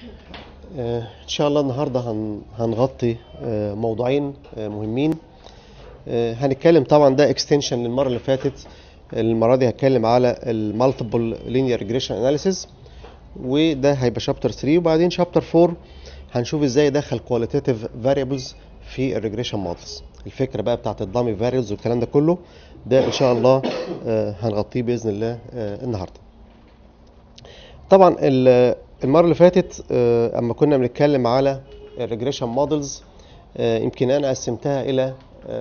آه، ان شاء الله النهارده هن- هنغطي آه، موضوعين آه، مهمين آه، هنتكلم طبعا ده اكستنشن للمره اللي فاتت المره دي هتكلم على المالتيبل لينير ريجريشن اناليسيز وده هيبقى شابتر 3 وبعدين شابتر 4 هنشوف ازاي ادخل كواليتيف فاريبلز في الريجريشن مودلز الفكره بقى بتاعت الدامي فاريبلز والكلام ده كله ده ان شاء الله آه، هنغطيه باذن الله آه، النهارده طبعا ال- المره اللي فاتت آه، اما كنا بنتكلم على الريجريشن مودلز يمكن انا قسمتها الى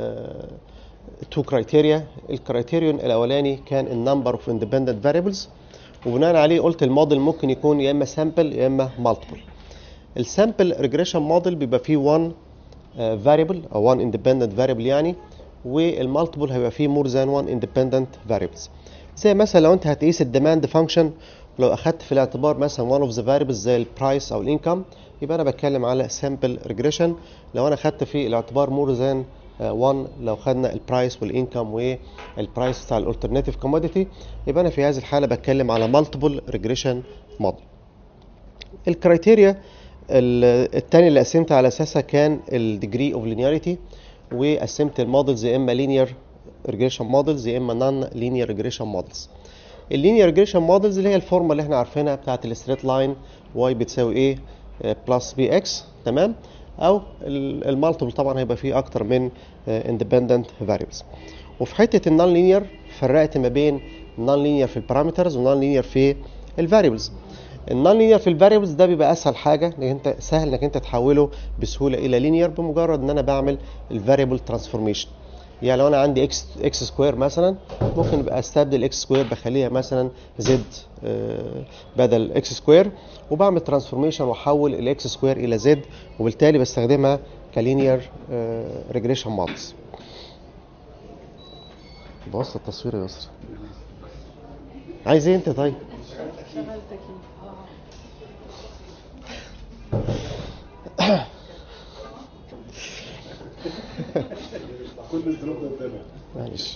تو كرايتيريا الكرايتيريون الاولاني كان النمبر اوف اندبندنت فاريبلز وبناء عليه قلت الموديل ممكن يكون يا اما سامبل يا اما مالتيبل السامبل ريجريشن موديل بيبقى فيه 1 فاريبل او 1 اندبندنت فاريبل يعني والمالتيبل هيبقى فيه مور ذان 1 اندبندنت فاريبلز زي مثلا لو انت هتقيس الديماند فانكشن لو اخدت في الاعتبار مثلا one of the variables زي البرايس او الانكم يبقى انا بتكلم على sample regression لو انا خدت في الاعتبار more than آه، 1 لو خدنا البرايس والانكم والبرايس بتاع الالترناتيف كوموديتي يبقى انا في هذه الحاله بتكلم على multiple regression model الكرايتيريا ال- التاني اللي قسمت على اساسها كان الديجري اوف linearity وقسمت المودلز يا اما linear regression models يا اما non linear regression models اللينير ريجريشن مودلز اللي هي الفورمه اللي احنا عارفينها بتاعت الستريت لاين واي بتساوي ايه بلس بي اكس تمام او المالتيبل طبعا هيبقى فيه اكتر من اندبندنت فاريبلز وفي حته النون لينير فرقت ما بين النون لينير في البارامترز والنون لينير في الفاريبلز النون لينير في الفاريبلز ده بيبقى اسهل حاجه انك انت سهل انك انت تحوله بسهوله الى لينير بمجرد ان انا بعمل الفاريبل ترانسفورميشن يعني لو انا عندي اكس اكس سكوير مثلا ممكن يبقى استبدل اكس سكوير بخليها مثلا زد آه، بدل اكس سكوير وبعمل ترانسفورميشن واحول الاكس سكوير الى زد وبالتالي بستخدمها كلينير ريجريشن مودلز بوظت التصوير يا يسرا عايز ايه انت طيب شغال تكييف اه كل الظروف قدامك معلش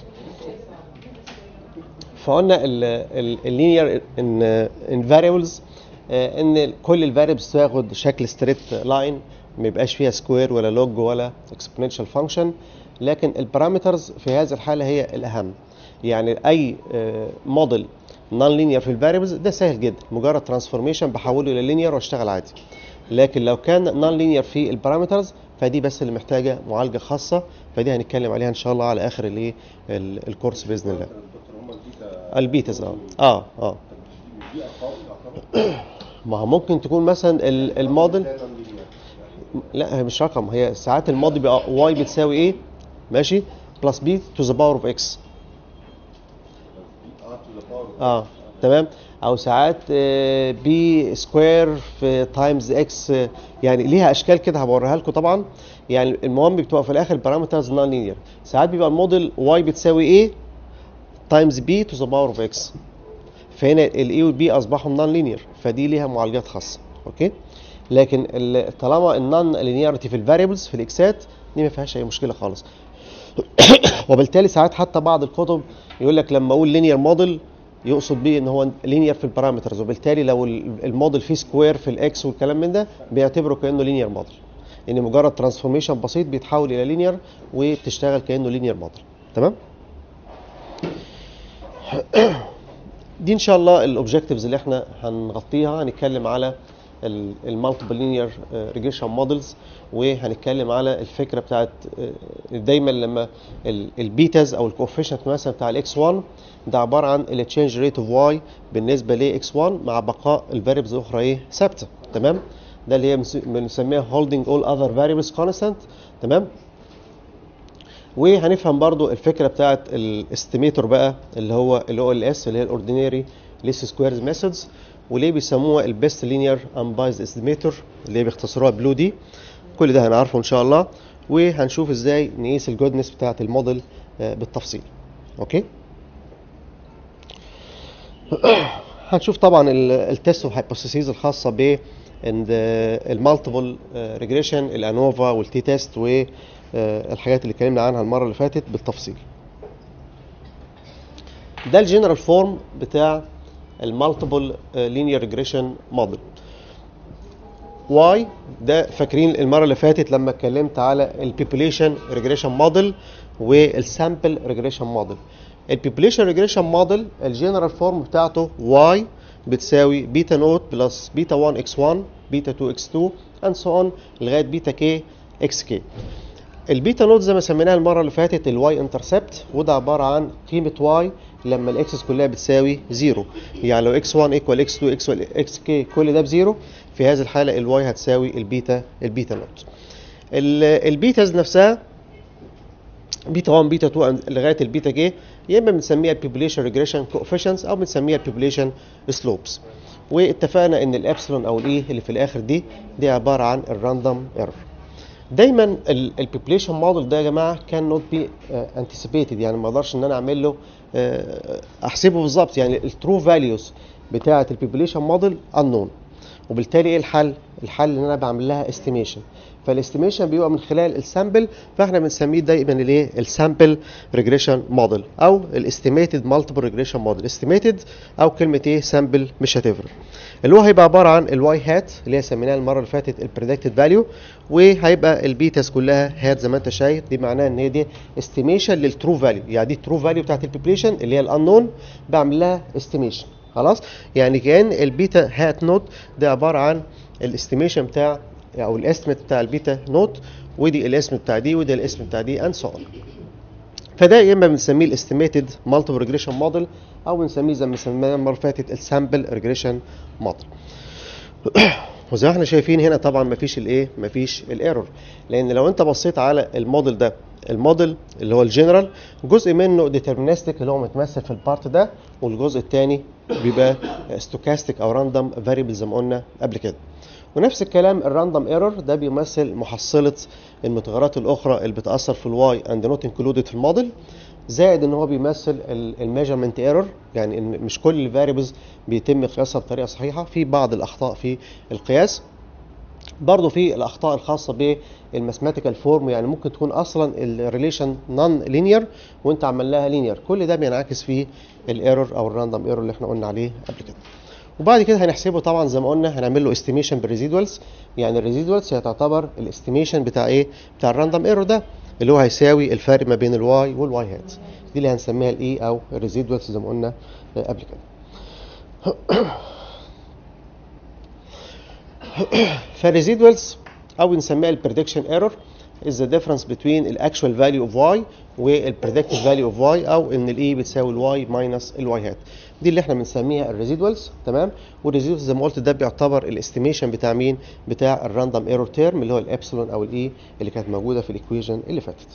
فقلنا اللينير ان فاريبلز ان كل الفاريبلز تاخد شكل ستريت لاين ما يبقاش فيها سكوير ولا لوج ولا اكسبوننشال فانكشن لكن البارامترز في هذه الحاله هي الاهم يعني اي موديل نون لينير في الفاريبلز ده سهل جدا مجرد ترانسفورميشن بحوله الى لينير واشتغل عادي لكن لو كان نون لينير في البارامترز فدي بس اللي محتاجه معالجه خاصه فدي هنتكلم عليها ان شاء الله على اخر الايه ال- الكورس باذن الله دكتور هم البيتا البيتز اه اه اه دي ارقام ارقام ما هو ممكن تكون مثلا ال- الموديل دايما لينير. لا هي مش رقم هي ساعات الماضي بيبقى واي بتساوي ايه ماشي بلس بي تو ذا باور اوف اكس اه تو ذا باور اه تمام او ساعات بي سكوير في تايمز اكس يعني ليها اشكال كده هبوريها لكم طبعا يعني المهم بتبقى في الاخر بارامترز نون لينير ساعات بيبقى الموديل واي بتساوي ايه تايمز بي تو ذا باور اوف اكس فهنا الاي والبي اصبحوا نون لينير فدي ليها معالجات خاصه اوكي لكن ال- طالما النون لينياريتي في الفاريبلز في الاكسات دي ما فيهاش اي مشكله خالص وبالتالي ساعات حتى بعض الكتب يقول لك لما اقول لينير موديل يقصد بيه ان هو لينير في البارامترز وبالتالي لو ال- الموديل فيه سكوير في الاكس والكلام من ده بيعتبره كانه لينير موديل ان مجرد ترانسفورميشن بسيط بيتحول الى لينير وبتشتغل كانه لينير موديل تمام دي ان شاء الله الاوبجكتيفز اللي احنا هنغطيها هنتكلم على المالتيبل لينير ريجريشن مودلز وهنتكلم على الفكره بتاعت آه، دايما لما البيتاز او الكوفيشنت مثلا بتاع الاكس 1 ده عباره عن التشينج ريت اوف واي بالنسبه لاكس 1 مع بقاء الفاريبلز الاخرى ايه ثابته تمام ده اللي هي بنس- بنسميها holding all other variables constant تمام وهنفهم برضو الفكره بتاعت الاستيميتور بقى اللي هو الاو ال اس اللي هي الاوردينري ليست سكويرز ميثودز وليه بيسموها البيست لينير امبايز استيميتور اللي هي بيختصروها بلو دي كل ده هنعرفه ان شاء الله وهنشوف ازاي نقيس الجودنس بتاعت الموديل آه، بالتفصيل اوكي هنشوف طبعا التست اوف هايبوثيسيز الخاصه ب المالتيبل ريجريشن الانوفا والتي تيست والحاجات اللي اتكلمنا عنها المره اللي فاتت بالتفصيل ده الجنرال فورم بتاع المالتيبل لينير ريجريشن موديل واي ده فاكرين المره اللي فاتت لما اتكلمت على البيبوليشن ريجريشن موديل والسامبل ريجريشن موديل البيبوليشن ريجريشن موديل الجنرال فورم بتاعته واي بتساوي بيتا نوت بلس بيتا 1 اكس 1 بيتا 2 اكس 2 اند سو اون لغايه بيتا كي اكس كي البيتا نوت زي ما سميناها المره اللي فاتت الواي انترسبت وده عباره عن قيمه واي لما الاكسس كلها بتساوي زيرو يعني لو اكس 1 ايكوال اكس 2 اكس اكس كي كل ده بزيرو في هذه الحاله الواي هتساوي البيتا البيتا نوت ال- البيتاز نفسها بيتا 1 بيتا 2 لغايه البيتا كي يا اما بنسميها البوبوليشن ريجريشن كوفيشنتس او بنسميها البوبوليشن سلوبس واتفقنا ان الابسلون او الاي اللي في الاخر دي دي عباره عن الراندوم ايرور دايما البوبوليشن موديل ده يا جماعه كان نوت بي انتسيبيتد يعني ما اقدرش ان انا اعمل له آه، احسبه بالظبط يعني الترو فاليوز بتاعه البوبوليشن موديل انون وبالتالي ايه الحل الحل ان انا بعمل لها استيميشن فالاستيميشن بيبقى من خلال السامبل فاحنا بنسميه دايما الايه السامبل ريجريشن موديل او الاستيميتد مالتيبل ريجريشن موديل استيميتد او كلمه ايه سامبل مش هتفرق اللي هو هيبقى عباره عن الواي هات اللي هي سميناها المره اللي فاتت البريدكتد فاليو وهيبقى البيتاس كلها هات زي ما انت شايف دي معناها ان هي دي استيميشن للترو فاليو يعني دي الترو فاليو بتاعت البوبليشن اللي هي الانون بعمل لها استيميشن خلاص يعني كان البيتا هات نوت ده عباره عن الاستيميشن بتاع او الاستيميت بتاع البيتا نوت ودي الاسم بتاع دي ودي الاسم بتاع دي اند سو اون فده يا اما بنسميه الاستيميتد مالتيبل ريجريشن موديل او بنسميه زي ما سميناه المره اللي فاتت السامبل ريجريشن موديل وزي ما احنا شايفين هنا طبعا مفيش الايه مفيش الايرور لان لو انت بصيت على الموديل ده الموديل اللي هو الجنرال جزء منه ديترمينستيك اللي هو متمثل في البارت ده والجزء الثاني بيبقى ستوكاستيك او راندوم فاريبل زي ما قلنا قبل كده ونفس الكلام الراندوم ايرور ده بيمثل محصله المتغيرات الاخرى اللي بتاثر في الواي اند نوت انكلودد في الموديل زائد ان هو بيمثل الميجرمنت ايرور يعني إن مش كل الفاريبلز بيتم قياسها بطريقه صحيحه في بعض الاخطاء في القياس برضه في الاخطاء الخاصه بالماثيماتيكال فورم يعني ممكن تكون اصلا الريليشن نون لينير وانت عمل لها لينير كل ده بينعكس في الايرور او الراندوم ايرور اللي احنا قلنا عليه قبل كده وبعد كده هنحسبه طبعا زي ما قلنا هنعمل له استيميشن بالريزيدوالز يعني الريزيدوالز هي تعتبر الاستيميشن بتاع ايه بتاع الراندوم ايرور ده اللي هو هيساوي الفرق ما بين الواي والواي هات دي اللي هنسميها الاي او الريزيدوالز زي ما قلنا قبل كده فالريزيدوالز او نسميها البريدكشن ايرور is the difference between الاكشوال فاليو اوف y والبريدكتد فاليو اوف y او ان الاي بتساوي الواي ماينس الواي هات دي اللي احنا بنسميها الريزيدوالز تمام والريزيدوالز زي ما قلت ده بيعتبر الاستيميشن بتاع مين بتاع الراندوم ايرور تيرم اللي هو الابسلون او الاي اللي كانت موجوده في الايكويشن اللي فاتت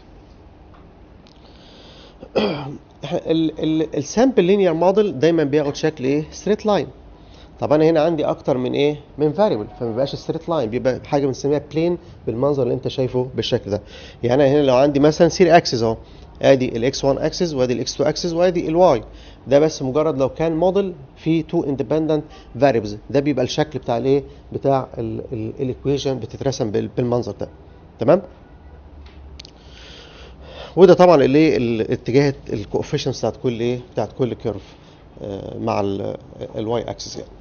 السامبل لينير موديل دايما بياخد شكل ايه ستريت لاين طب انا هنا عندي اكتر من ايه من فاريبل فما بيبقاش ستريت لاين بيبقى حاجه بنسميها بلين بالمنظر اللي انت شايفه بالشكل ده يعني انا هنا لو عندي مثلا سير اكسس اهو ادي الاكس 1 اكسس وادي الاكس 2 اكسس وادي الواي ده بس مجرد لو كان موديل فيه تو اندبندنت فاريبلز ده بيبقى الشكل بتاع الايه بتاع الايكويشن بتترسم بال- بالمنظر ده تمام وده طبعا الايه الاتجاه الكوفيشنز بتاعت كل ايه بتاعت كل كيرف مع الواي اكسس يعني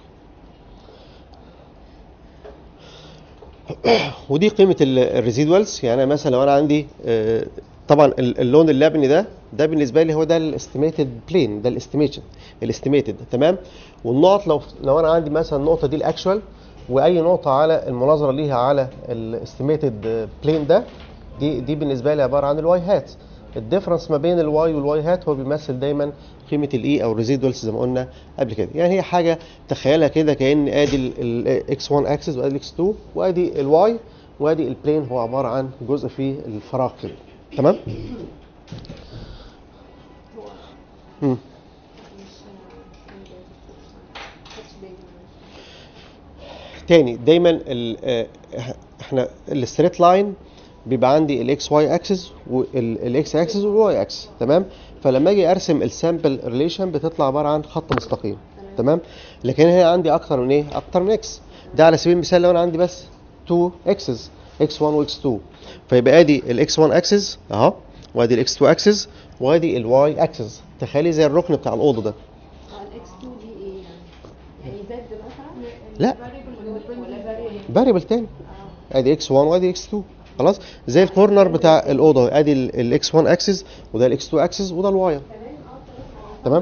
ودي قيمه الريزيدوالز يعني أنا مثلا لو انا عندي آه، طبعا ال- اللون اللبني ده ده بالنسبه لي هو ده الاستيميتد بلين ده الاستيميشن الاستيميتد تمام والنقط لو لو انا عندي مثلا النقطه دي الاكشوال واي نقطه على المناظره ليها على الاستيميتد بلين ده دي دي بالنسبه لي عباره عن الواي هات الديفرنس ما بين الواي والواي هات هو بيمثل دايما قيمه الاي او الريزيدوالز زي ما قلنا قبل كده يعني هي حاجه تخيلها كده كان ادي الاكس 1 اكسس وادي الاكس 2 وادي الواي وادي البلين هو عباره عن جزء في الفراغ كده تمام مم. تاني دايما ال- آه، احنا الستريت لاين بيبقى عندي الاكس واي اكسس والاكس اكسس والواي اكسس تمام فلما اجي ارسم السامبل ريليشن بتطلع عباره عن خط مستقيم تمام لكن هنا عندي اكتر من ايه اكتر من اكس ده على سبيل المثال لو انا عندي بس 2 اكسس اكس 1 واكس 2 فيبقى ادي الاكس 1 اكسس اهو وادي الاكس 2 اكسس وادي الواي اكسس تخيلي زي الركن بتاع الاوضه ده الاكس 2 دي ايه يعني؟ يعني زد مثلا؟ لا. ولا فاريبل تاني ادي اكس 1 وادي اكس 2 خلاص زي الكورنر بتاع الاوضه ادي الاكس 1 اكسس وده الاكس 2 اكسس وده الواي تمام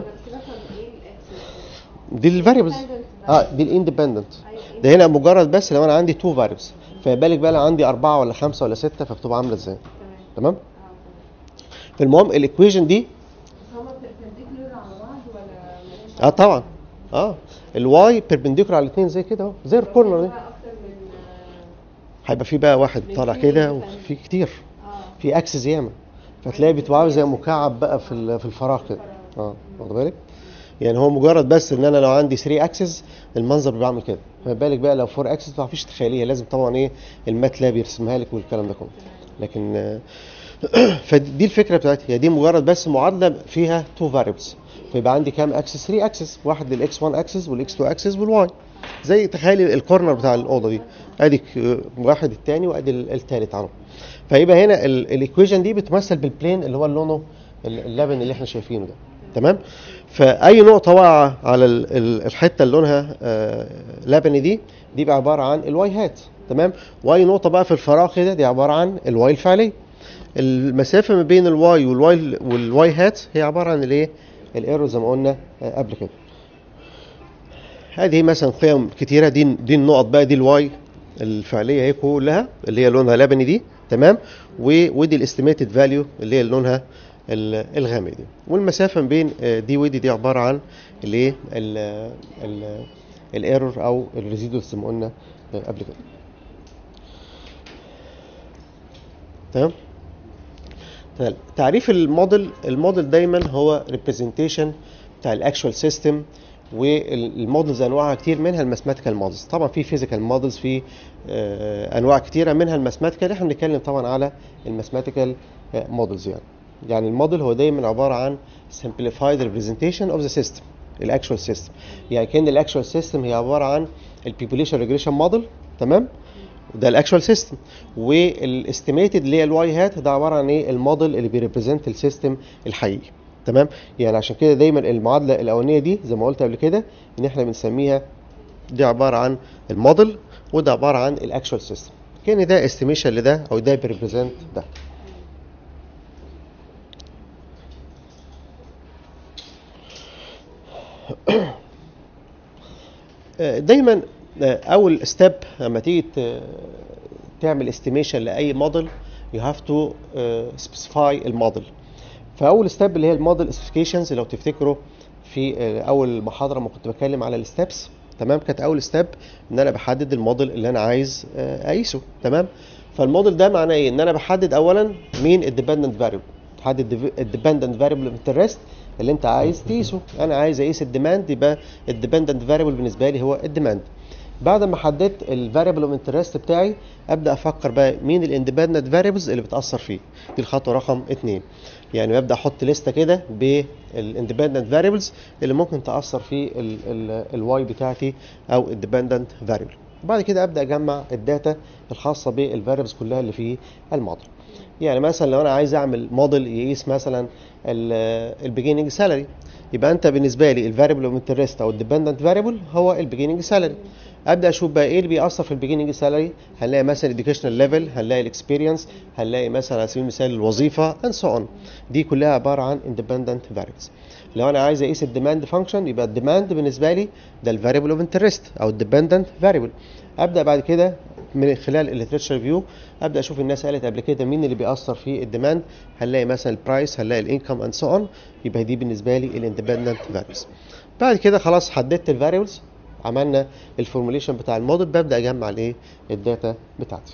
دي الفاريبلز اه دي الاندبندنت ده هنا مجرد بس لو انا عندي تو فاريبلز فبالك بقى لو عندي اربعه ولا خمسه ولا سته فبتبقى عامله ازاي تمام فالمهم الايكويشن دي هما perpendicular على بعض ولا ملهاش اه طبعا اه الواي بيربنديكولار على الاثنين زي كده اهو زي الكورنر دي علاقة اكتر من هيبقى في بقى واحد من طالع في كده مثلاً. وفي كتير اه في اكسس ياما فتلاقي بتبقى عامل زي مكعب بقى في ال- في الفراغ كده اه واخد بالك يعني هو مجرد بس ان انا لو عندي 3 اكسس المنظر بيبقى عامل كده فما بالك بقى لو 4 اكسس ما فيش تخيليه لازم طبعا ايه الماتلاب يرسمها لك والكلام ده كله لكن آه، فدي الفكره بتاعتي هي دي مجرد بس معادله فيها تو فاريبلز فيبقى عندي كام اكسس 3 اكسس واحد للاكس 1 اكسس والاكس 2 اكسس والواي زي تخيلي الكورنر بتاع الاوضه دي ادي ك- واحد الثاني وادي ال- التالت عنه فيبقى هنا الايكويشن دي بتمثل بالبلين اللي هو لونه ال- اللبن اللي احنا شايفينه ده تمام فاي نقطه واقعه على ال- ال- الحته اللي لونها آه، لبني دي دي بقى عباره عن الواي هات تمام واي نقطه بقى في الفراغ كده دي عباره عن الواي الفعليه المسافه ما بين الواي والواي والواي هات هي عباره عن الايه الايرور زي ما قلنا آه، قبل كده هذه مثلا قيم كتيره دي دي النقط بقى دي الواي الفعليه هي كلها اللي هي لونها لبني دي تمام و- ودي الاستيميتد فاليو اللي هي لونها ال- الغامق دي والمسافه ما بين آه، دي ودي دي عباره عن الايه الايرور او الريزيدوال زي ما قلنا آه، قبل كده تمام طيب، تعريف الموديل الموديل دايما هو ريبريزنتيشن بتاع الاكشوال سيستم والمودلز انواعها كتير منها الماثماتيكال مودلز طبعا في فيزيكال مودلز في آه، انواع كتيره منها الماثماتيكال احنا بنتكلم طبعا على الماثماتيكال مودلز يعني يعني الموديل هو دايما عباره عن simplified representation of the system الاكشوال سيستم يعني كان الاكشوال سيستم هي عباره عن البيبوليشن ريجريشن موديل تمام ده الاكشوال سيستم والاستيميتد اللي هي الواي هات ده عباره عن ايه الموديل اللي بيريبريزنت السيستم الحقيقي تمام يعني عشان كده دايما المعادله الاولانيه دي زي ما قلت قبل كده ان احنا بنسميها دي عباره عن الموديل وده عباره عن الاكشوال سيستم كان ده استيميشن لده او ده بيريبريزنت ده آه، دايما آه، اول ستيب لما تيجي ت- تعمل استيميشن لاي موديل يو هاف تو سبيسيفاي الموديل فاول ستيب اللي هي الموديل سبيسيفيكيشنز لو تفتكروا في آه، اول محاضره ما كنت بتكلم على الستبس تمام كانت اول ستيب ان انا بحدد الموديل اللي انا عايز آه، اقيسه تمام فالموديل ده معناه ايه ان انا بحدد اولا مين الديبندنت فاريبل تحدد الديبندنت فاريبل انترست اللي انت عايز تقيسه انا عايز اقيس الديماند يبقى الديبندنت فاريبل بالنسبه لي هو الديماند بعد ما حددت الفاريبل اوف انترست بتاعي ابدا افكر بقى مين الاندبندنت فاريبلز اللي بتاثر فيه دي الخطوه رقم اتنين يعني ببدا احط لسته كده بالاندبندنت فاريبلز اللي ممكن تاثر في الواي بتاعتي او الديبندنت فاريبل وبعد كده ابدا اجمع الداتا الخاصه بالفاريبلز كلها اللي في الموديل يعني مثلا لو انا عايز اعمل موديل يقيس مثلا البيجيننج سالري يبقى انت بالنسبه لي الفاريبل اوف انترست او الديبندنت فاريبل هو البيجيننج سالري ابدا اشوف بقى ايه اللي بيأثر في البيجيننج سالري هنلاقي مثلا educational ليفل هنلاقي الاكسبيرينس هنلاقي مثلا على سبيل المثال الوظيفه and so on دي كلها عباره عن independent variables لو انا عايز اقيس الديماند فانكشن يبقى الديماند بالنسبه لي ده الفاريبل اوف انترست او الديبندنت فاريبل ابدا بعد كده من خلال الليترشر فيو ابدا اشوف الناس قالت قبل كده مين اللي بيأثر في الديماند هنلاقي مثلا البرايس هنلاقي الانكم اند سو اون يبقى دي بالنسبه لي الاندبندنت فاريبلز بعد كده خلاص حددت الفاريبلز عملنا الفورموليشن بتاع الموديل ببدا اجمع الايه الداتا بتاعتي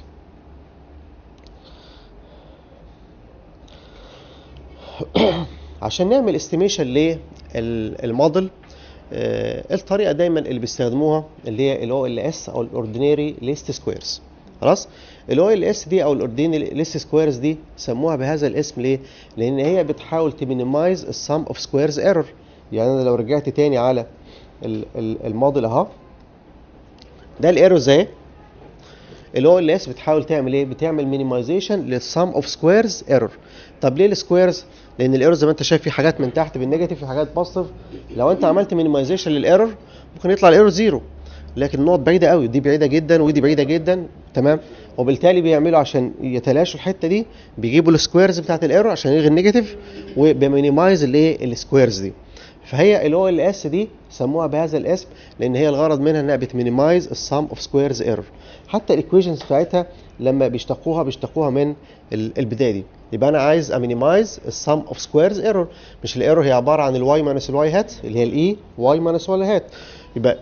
عشان نعمل استيميشن للموديل آه، الطريقه دايما اللي بيستخدموها اللي هي الاو ال اس او الاوردينري ليست سكويرز خلاص الاو ال اس دي او الاوردينري ليست سكويرز دي سموها بهذا الاسم ليه لان هي بتحاول تمينيمايز السم اوف سكويرز ايرور يعني انا لو رجعت تاني على ال- ال- الموديل اهو ده الايرورز اهي الاو ال اس بتحاول تعمل ايه بتعمل مينيمايزيشن للسم اوف سكويرز ايرور طب ليه السكويرز لان الايرور زي ما انت شايف في حاجات من تحت بالنيجاتيف في حاجات بوزيتيف لو انت عملت مينيمايزيشن للايرور ممكن يطلع الايرور زيرو لكن النقط بعيده قوي دي بعيده جدا ودي بعيده جدا تمام وبالتالي بيعملوا عشان يتلاشوا الحته دي بيجيبوا السكويرز بتاعت الايرور عشان يلغي النيجاتيف وبيمينيمايز الايه السكويرز دي فهي الاو ال اس دي سموها بهذا الاسم لان هي الغرض منها انها بتمينيمايز السم اوف سكويرز ايرور حتى الايكويشنز بتاعتها لما بيشتقوها بيشتقوها من ال- البدايه دي يبقى انا عايز امينيمايز السم اوف سكويرز ايرور مش الايرور هي عباره عن الواي ماينس الواي هات اللي هي الاي واي ماينس واي هات يبقى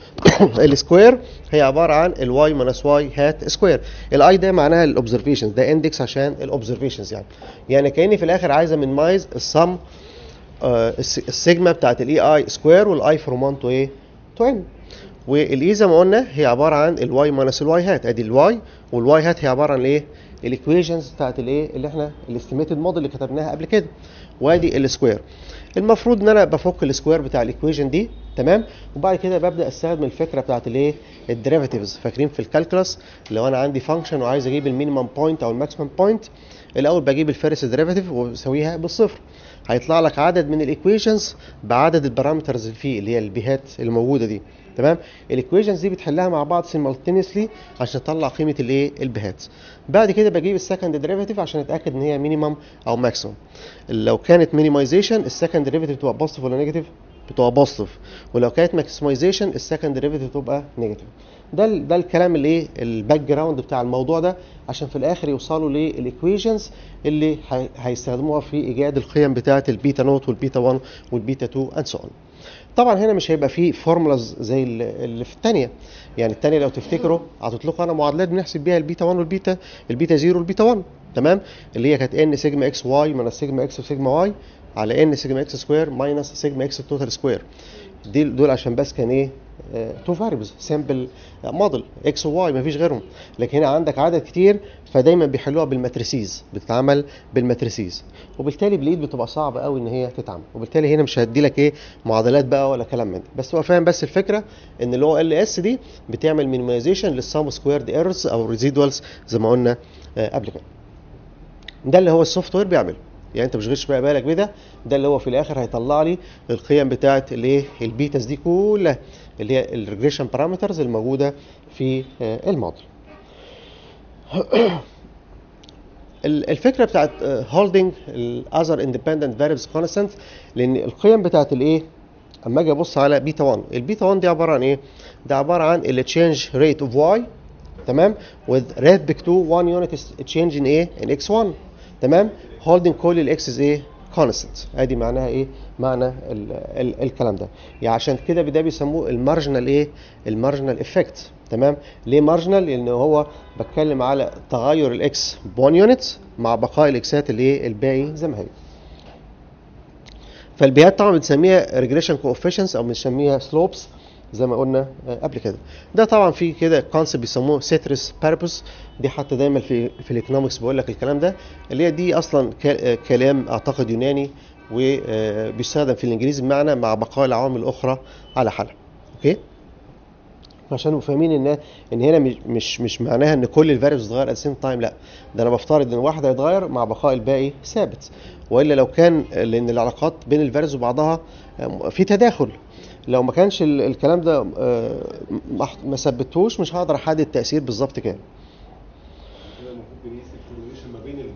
السكوير هي عباره عن الواي ماينس واي هات سكوير الاي ده معناها الاوبزرفيشنز ده اندكس عشان الاوبزرفيشنز يعني يعني كاني في الاخر عايز امينيمايز السم آه، الس- السيجما بتاعت الاي اي سكوير والاي فروم 1 تو ايه تو ان والاي زي ما قلنا هي عباره عن الواي ماينس الواي هات ادي الواي والواي هات هي عباره عن ايه الايكويشنز بتاعت الايه اللي احنا الاستيميتد موديل اللي كتبناها قبل كده وادي السكوير المفروض ان انا بفك السكوير بتاع الايكويشن دي تمام وبعد كده ببدا استخدم الفكره بتاعت الايه الديريفاتيفز فاكرين في الكالكولس لو انا عندي فانكشن وعايز اجيب المينيمم بوينت او الماكسيمم بوينت الاول بجيب الفيرست ديريفاتيف وبسويها بالصفر هيطلع لك عدد من الايكويشنز بعدد البارامترز اللي فيه اللي هي البيهات الموجوده دي تمام الايكويشنز دي بتحلها مع بعض سيمultaneously عشان تطلع قيمه الايه البيهات بعد كده بجيب السكند ديريفاتيف عشان اتاكد ان هي مينيمم او ماكسيمم لو كانت مينيمايزيشن السكند ديريفاتيف تبقى بوزيتيف ولا نيجاتيف بتبقى بوزيتيف ولو كانت ماكسمايزيشن السكند ديريفاتيف تبقى نيجاتيف ده ال- ده الكلام اللي ايه الباك جراوند بتاع الموضوع ده عشان في الاخر يوصلوا للايكويشنز اللي هي- هيستخدموها في ايجاد القيم بتاعه البيتا نوت والبيتا 1 والبيتا 2 اند سو اون طبعا هنا مش هيبقى فيه فورمولاز زي ال- اللي في الثانيه يعني الثانيه لو تفتكروا حاطط لكم انا معادلات بنحسب بيها البيتا 1 والبيتا البيتا 0 والبيتا 1 تمام اللي هي كانت ان سيجما اكس واي ماينس سيجما اكس وسيجما واي على ان سيجما اكس سكوير ماينس سيجما اكس التوتال سكوير دي دول عشان بس كان ايه تو فاريبلز سامبل موديل اكس وواي مفيش غيرهم لكن هنا عندك عدد كتير فدايما بيحلوها بالماتريسيز بتتعمل بالماتريسيز وبالتالي بالايد بتبقى صعبه قوي ان هي تتعمل وبالتالي هنا مش هدي لك ايه معادلات بقى ولا كلام من ده بس تبقى فاهم بس الفكره ان اللي هو ال اس دي بتعمل مينيمايزيشن للسام سكويرد ايرورز او ريزيدوالز زي ما قلنا آه، قبل كده ده اللي هو السوفت وير بيعمله يعني انت مش غيرش بقى بالك بده ده اللي هو في الاخر هيطلع لي القيم بتاعه الايه البيتاز دي كلها اللي هي الريجريشن بارامترز الموجوده في آه، الموديل ال- الفكره بتاعت هولدنج الاذر اندبندنت فاريبلز كونستانت لان القيم بتاعت الايه اما اجي ابص على بيتا 1 البيتا 1 دي عباره عن ايه ده عباره عن التشينج ريت اوف واي تمام with respect to 1 unit is change in ايه in x1 تمام holding كل الاكسز ايه constant ادي معناها ايه معنى ال ال الكلام ده يعني عشان كده ده بيسموه المارجنال ايه المارجنال افكت تمام ليه مارجنال لان هو بتكلم على تغير الاكس ب 1 يونت مع بقاء الاكسات اللي ايه الباقي زي ما هي فالبيئات طبعا بنسميها ريجريشن كوفيشنس او بنسميها سلوبس زي ما قلنا آه، قبل كده ده طبعا في كده كونسيبت بيسموه سيترس باربوس دي حتى دايما في في الايكونومكس بيقول لك الكلام ده اللي هي دي اصلا ك- آه، كلام اعتقد يوناني وبيستخدم في الانجليزي بمعنى مع بقاء العوامل الاخرى على حالها اوكي عشان نبقوا فاهمين ان ان هنا مش مش مش معناها ان كل الفاريبلز تتغير ات سيم تايم لا ده انا بفترض ان واحد هيتغير مع بقاء الباقي ثابت والا لو كان لان العلاقات بين الفاريبلز وبعضها آه، في تداخل لو ما كانش ال- الكلام ده آه، ما- ما ثبتوش مش هقدر احدد التاثير بالظبط كام كده المفروض بنقيس الكورليشن ما بين ال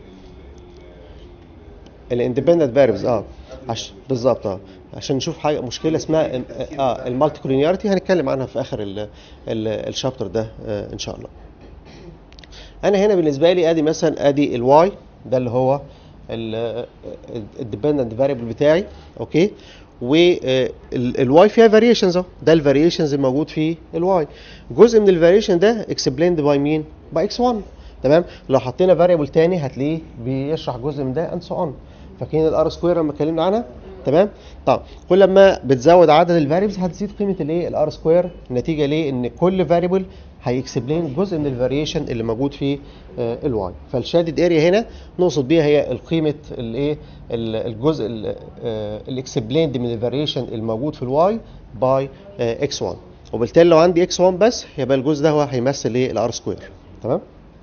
الاندبندنت فاريبلز اه عش... بالظبط اه عشان نشوف حاجه مشكله اسمها اه المالتي كولينياريتي هنتكلم عنها في اخر ال... ال... الشابتر ده آه ان شاء الله انا هنا بالنسبه لي ادي مثلا ادي الواي ده اللي هو الديبندنت فاريبل بتاعي اوكي والواي فيها فاريشنز اهو ده الفاريشنز الموجود في الواي جزء من الفاريشن ده اكسبليند باي مين باي اكس 1 تمام لو حطينا فاريبل تاني هتلاقيه بيشرح جزء من ده اند سو اون فاكرين الار سكوير لما اتكلمنا عنها تمام طب كل ما بتزود عدد الفاريبلز هتزيد قيمه الايه الار سكوير نتيجه ليه ان كل فاريبل هيكسبلين جزء من الفاريشن اللي موجود في الواي فالشادد اريا هنا نقصد بيها هي القيمه الايه ال- الجزء الاكسبليند من الفاريشن الموجود في الواي باي اكس 1 وبالتالي لو عندي اكس 1 بس يبقى الجزء ده هو هيمثل ايه الار سكوير تمام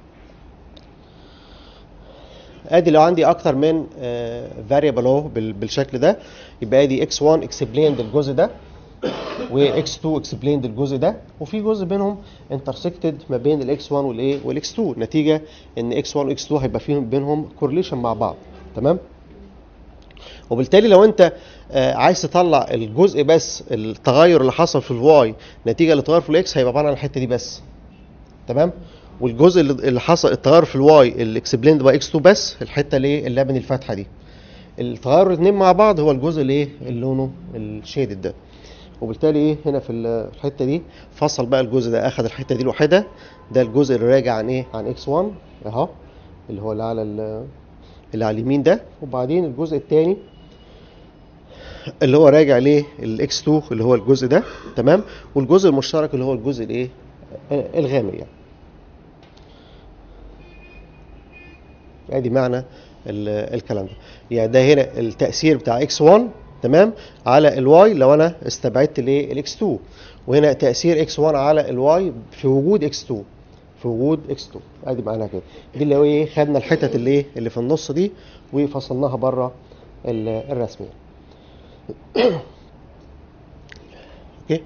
ادي لو عندي اكتر من فاريبل اهو بال- بالشكل ده يبقى ادي x1 اكسبليند الجزء ده واكس 2 اكسبليند الجزء ده وفي جزء بينهم انترسكتد ما بين الاكس 1 والايه والاكس 2 نتيجه ان اكس 1 واكس 2 هيبقى فيهم بينهم كورليشن مع بعض تمام وبالتالي لو انت آه، عايز تطلع الجزء بس التغير اللي حصل في الواي نتيجه للتغير في الاكس هيبقى عباره عن الحته دي بس تمام والجزء اللي اللي حصل التغير في الواي الاكسبليند باي اكس 2 بس الحته اللي إيه؟ اللبن الفاتحه دي التغير الاثنين مع بعض هو الجزء اللي ايه اللي لونه الشيدد ده وبالتالي ايه هنا في ال- الحته دي فصل بقى الجزء ده اخذ الحته دي لوحدها ده الجزء اللي راجع عن ايه عن اكس 1 اهو اللي هو اللي على ال- اللي على اليمين ده وبعدين الجزء الثاني اللي هو راجع ليه الاكس 2 اللي هو الجزء ده تمام والجزء المشترك اللي هو الجزء الايه آه، الغامق يعني ادي معنى ال- الكلام ده يعني ده هنا التاثير بتاع اكس 1 تمام على الواي لو انا استبعدت الايه الاكس 2 وهنا تاثير اكس 1 على الواي في وجود اكس 2 في وجود اكس 2 ادي معناها كده دي اللي هو ايه خدنا الحتت اللي ايه اللي في النص دي وفصلناها بره ال- الرسميه اوكي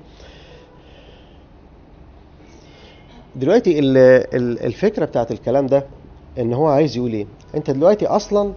دلوقتي ال- ال- الفكره بتاعت الكلام ده ان هو عايز يقول ايه انت دلوقتي اصلا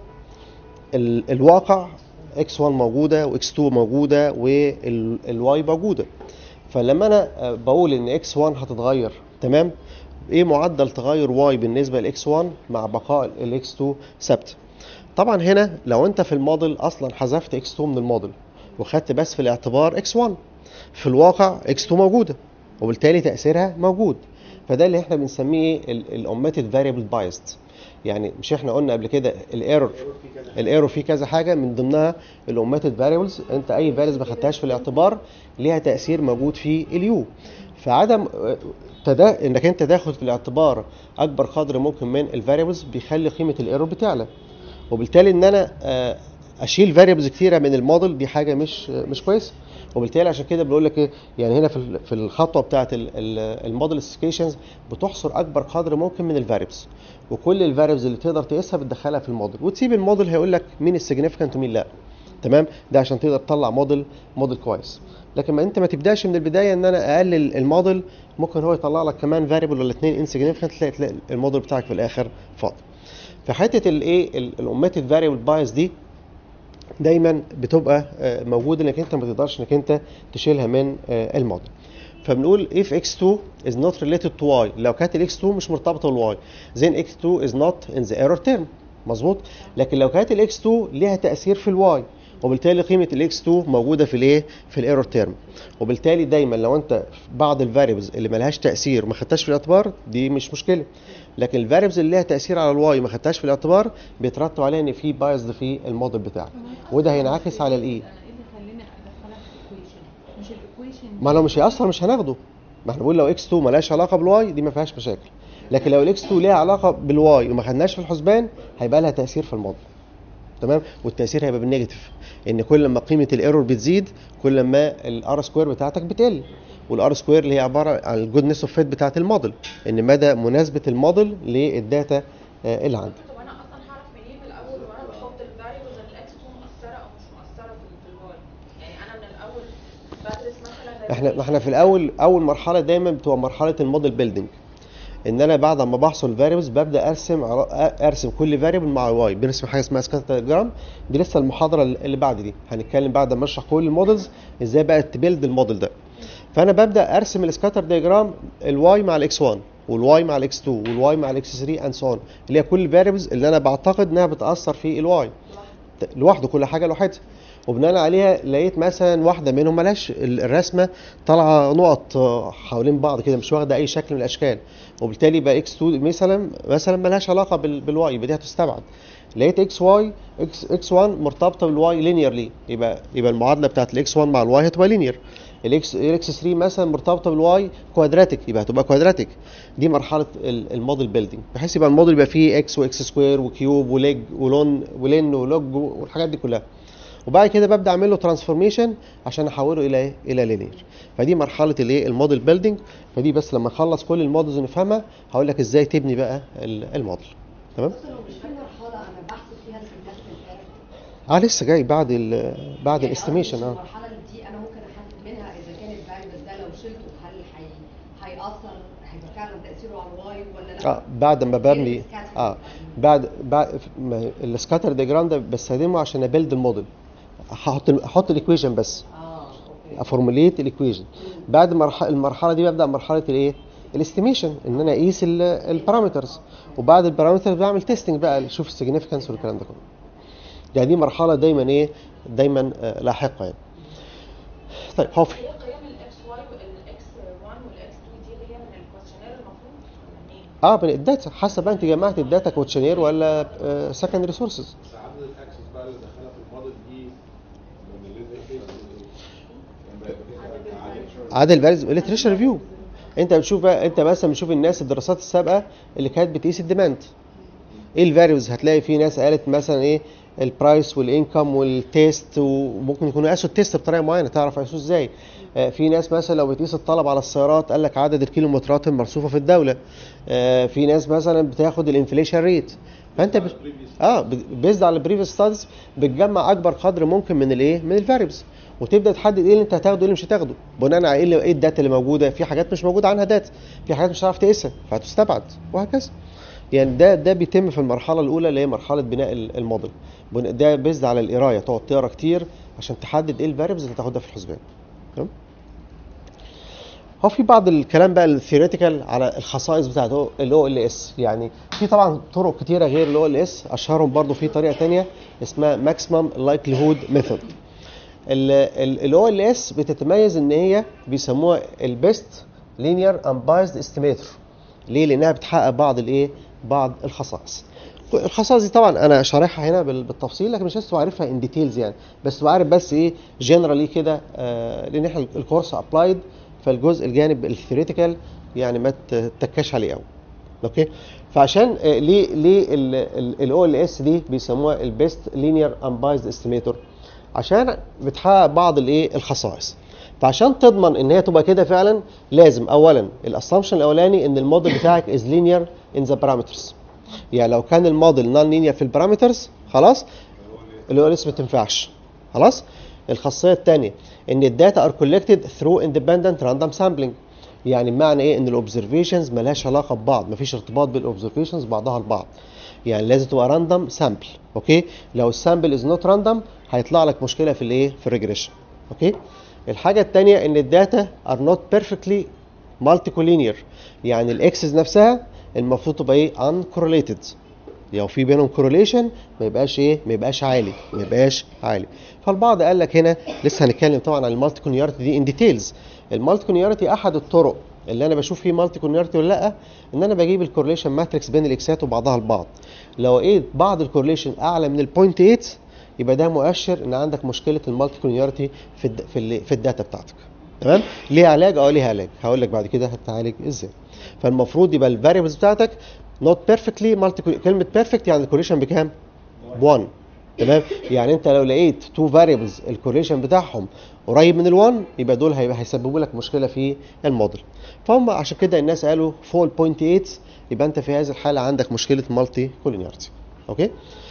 ال- الواقع x1 موجوده وx2 موجوده والواي موجوده فلما انا آه، بقول ان x1 هتتغير تمام ايه معدل تغير y بالنسبه ل x1 مع بقاء ال x2 ثابت طبعا هنا لو انت في الموديل اصلا حذفت x2 من الموديل وخدت بس في الاعتبار x1 في الواقع x2 موجوده وبالتالي تاثيرها موجود فده اللي احنا بنسميه الاوميتد فاريبل بايست يعني مش احنا قلنا قبل كده الايرور الايرور فيه كذا حاجه من ضمنها الاوميتد فاريبلز انت اي فاريبلز ما خدتهاش في الاعتبار ليها تاثير موجود في اليو فعدم آه، تدا انك انت تاخد في الاعتبار اكبر قدر ممكن من الفاريبلز بيخلي قيمه الايرور بتعلى وبالتالي ان انا آه، اشيل فاريبلز كتيره من الموديل دي حاجه مش مش كويسه وبالتالي عشان كده بنقول لك ايه يعني هنا في ال- في الخطوه بتاعه الموديل سبيسيفيكيشنز بتحصر اكبر قدر ممكن من الفاريبلز وكل الفاريبلز اللي تقدر تقيسها بتدخلها في الموديل وتسيب الموديل هيقول لك مين السيجنيفيكانت ومين لا تمام ده عشان تقدر تطلع موديل موديل كويس لكن ما انت ما تبداش من البدايه ان انا اقلل الموديل ممكن هو يطلع لك كمان فاريبل ولا اثنين انسيجنيفيكانت تلاقي تلاقي الموديل بتاعك في الاخر فاضي فحته الايه الاوميتد فاريبل بايس دي دايما بتبقى آه، موجوده انك انت ما تقدرش انك انت تشيلها من آه، الموديل فبنقول if x2 is not related to y لو كانت ال x2 مش مرتبطه بالy then x2 is not in the error term مظبوط لكن لو كانت ال x2 ليها تاثير في الواي وبالتالي قيمه ال x2 موجوده في الايه في الايرور تيرم وبالتالي دايما لو انت بعض الفاريبلز اللي ملهاش تاثير وما خدتهاش في الاعتبار دي مش مشكله لكن الفاريبلز اللي ليها تاثير على الواي ما خدتهاش في الاعتبار بيترتب عليها ان في بايزد في الموديل بتاعك وده هينعكس على الاي انا ايه اللي خلاني ادخلها في الايكويشن مش الايكويشن ما لو مش هيأثر مش هناخده ما احنا بنقول لو اكس 2 ملهاش علاقه بالواي دي ما فيهاش مشاكل لكن لو الاكس 2 ليها علاقه بالواي وما خدناش في الحسبان هيبقى لها تاثير في الموديل تمام والتاثير هيبقى بالنيجاتيف ان كل ما قيمه الايرور بتزيد كل ما الار سكوير بتاعتك بتقل والار سكوير اللي هي عباره عن الجودنس اوف فيت بتاعت الموديل ان مدى مناسبه الموديل للداتا آه، اللي عندك طب انا اصلا هعرف منين من الاول وانا بحط الفاريبلز ان الاكس 2 مؤثره او مش مؤثره في في الواي يعني انا من الاول بدرس مثلا احنا ما احنا في الاول اول مرحله دايما بتبقى مرحله الموديل بيلدينج ان انا بعد ما بحصل الفاريبلز ببدا ارسم على- ارسم كل فاريبل مع واي بنرسم حاجه اسمها سكاتر دياجرام دي لسه المحاضره اللي بعد دي هنتكلم بعد ما اشرح كل المودلز ازاي بقى تبيلد الموديل ده فانا ببدا ارسم السكاتر دياجرام الواي مع الاكس 1 والواي مع الاكس 2 والواي مع الاكس 3 اند سو اللي هي كل الفاريبلز اللي انا بعتقد انها بتاثر في الواي لوحده كل حاجه لوحدها وبناء عليها لقيت مثلا واحده منهم ملهاش ال- الرسمه طالعه نقط آه، حوالين بعض كده مش واخده اي شكل من الاشكال وبالتالي بقى اكس 2 مثلا مثلا ملهاش علاقه بال- بالواي يبقى دي هتستبعد لقيت اكس واي اكس اكس 1 مرتبطه بالواي لينيرلي يبقى يبقى المعادله بتاعت الاكس 1 مع الواي هتبقى لينير الاكس الاكس 3 مثلا مرتبطه بالواي كوادراتيك يبقى هتبقى كوادراتيك دي مرحله ال- الموديل بيلدينج بحيث يبقى الموديل يبقى فيه اكس واكس سكوير وكيوب وليج ولون ولين ولوج والحاجات دي كلها وبعد كده ببدا اعمل له ترانسفورميشن عشان احوله الى ايه الى لينير فدي مرحله الايه الموديل بيلدينج فدي بس لما نخلص كل المودلز ونفهمها هقول لك ازاي تبني بقى ال- الموديل تمام بص لو مش في مرحله انا بحسب فيها السيجنفكت ايرور اه لسه جاي بعد ال بعد يعني الاستيميشن قصدي مش اه المرحله دي انا ممكن احدد منها اذا وايد ولا لا اه بعد ما ببني غير السكاتر. اه بعد بعد ما- السكاتر ديجرام ده بستخدمه عشان ابيلد الموديل هحط احط الايكويشن بس اه اوكي افورموليت الايكويشن بعد مرحله المرحله دي ببدا مرحله الايه الاستيميشن ان انا اقيس البارامترز وبعد البارامترز بعمل تيستنج بقى اشوف السيجنيفيكانس والكلام ده كله يعني دي مرحله دايما ايه دايما آه، لاحقه يعني طيب هو في هي قيم الاكس واي والاكس 1 والاكس 2 دي اللي هي من الكويشنير المفروض ولا منين؟ اه من الداتا حسب بقى انت جمعت الداتا كوتشنير ولا سكندري سورسز بس عدد الاكسس بقى اللي دخلها في الموديل دي من اللي عادل بارز ليتريشر ريفيو انت بتشوف بقى انت مثلا بتشوف الناس الدراسات السابقه اللي كانت بتقيس الديماند ايه الفاريوز هتلاقي في ناس قالت مثلا ايه البرايس والانكم والتيست وممكن يكونوا قاسوا التيست بطريقه معينه تعرف قاسوه ازاي آه، في ناس مثلا لو بتقيس الطلب على السيارات قال لك عدد الكيلومترات المرصوفه في الدوله آه، في ناس مثلا بتاخد الانفليشن ريت فانت ب... اه بيزد على البريفيس ستاديز بتجمع اكبر قدر ممكن من الايه من الفاريبلز وتبدا تحدد ايه اللي انت هتاخده وايه اللي مش هتاخده بناء على ايه اللي- ايه الداتا اللي موجوده في حاجات مش موجوده عنها داتا في حاجات مش هتعرف تقيسها فهتستبعد وهكذا يعني ده ده بيتم في المرحله الاولى اللي هي مرحله بناء ال- الموديل بن- ده بيزد على القرايه تقعد تقرا كتير عشان تحدد ايه الفاريبلز اللي هتاخدها في الحسبان تمام هو في بعض الكلام بقى الثيوريتيكال على الخصائص بتاعت الاو ال اس يعني في طبعا طرق كتيره غير الاو ال اس اشهرهم برضو في طريقه تانية اسمها ماكسيمم لايكليهود ميثود الاو ال اس بتتميز ان هي بيسموها البيست لينير امبايزد استيميتور ليه لانها بتحقق بعض الايه بعض الخصائص الخصائص دي طبعا انا شارحها هنا بال- بالتفصيل لكن مش لازم عارفها ان ديتيلز يعني بس تبقى عارف بس ايه جنرالي كده آه لان احنا الكورس ابلايد فالجزء الجانب الثيوريتيكال يعني ما تتكاش عليه قوي اوكي فعشان آه، ليه ليه الاو ال اس دي بيسموها البيست لينير امبايزد استيميتور عشان بتحقق بعض الايه الخصائص فعشان تضمن ان هي تبقى كده فعلا لازم اولا الاسامبشن الاولاني ان الموديل بتاعك از لينير ان ذا بارامترز يعني لو كان الموديل نون لينير في البارامترز خلاص الاو ال اس ما تنفعش خلاص الخاصيه الثانيه ان الداتا ار كولكتد ثرو اندبندنت راندوم سامبلنج يعني بمعنى ايه ان الاوبزرفيشنز ملهاش علاقه ببعض مفيش ارتباط بالاوبزرفيشنز بعضها البعض يعني لازم تبقى راندوم سامبل اوكي لو السامبل از نوت راندوم هيطلع لك مشكله في الايه في الريجريشن اوكي الحاجه الثانيه ان الداتا ار نوت بيرفكتلي مالتي كولينير يعني الاكسس نفسها المفروض تبقى ايه uncorrelated لو في بينهم كورليشن ما يبقاش ايه ما يبقاش عالي ما يبقاش عالي فالبعض قال لك هنا لسه هنتكلم طبعا عن المالتي كونيارتي دي ان ديتيلز المالتي كونيارتي احد الطرق اللي انا بشوف فيه مالتي كونيارتي ولا لا ان انا بجيب الكورليشن ماتريكس بين الاكسات وبعضها البعض لو لقيت بعض الكورليشن اعلى من البوينت 8 يبقى ده مؤشر ان عندك مشكله المالتي كونيارتي في الد... في, ال... في الداتا بتاعتك تمام ليه علاج اه ليه علاج هقول لك بعد كده هتعالج ازاي فالمفروض يبقى الفاريبلز بتاعتك not perfectly multi كلمه perfect يعني الكوريشن بكام؟ ب 1 تمام يعني انت لو لقيت تو فاريبلز الكوريشن بتاعهم قريب من ال1 يبقى دول هيبقى هيسببوا لك مشكله في الموديل فهم عشان كده الناس قالوا فوق البوينت 8 يبقى انت في هذه الحاله عندك مشكله مالتي كولينيارتي اوكي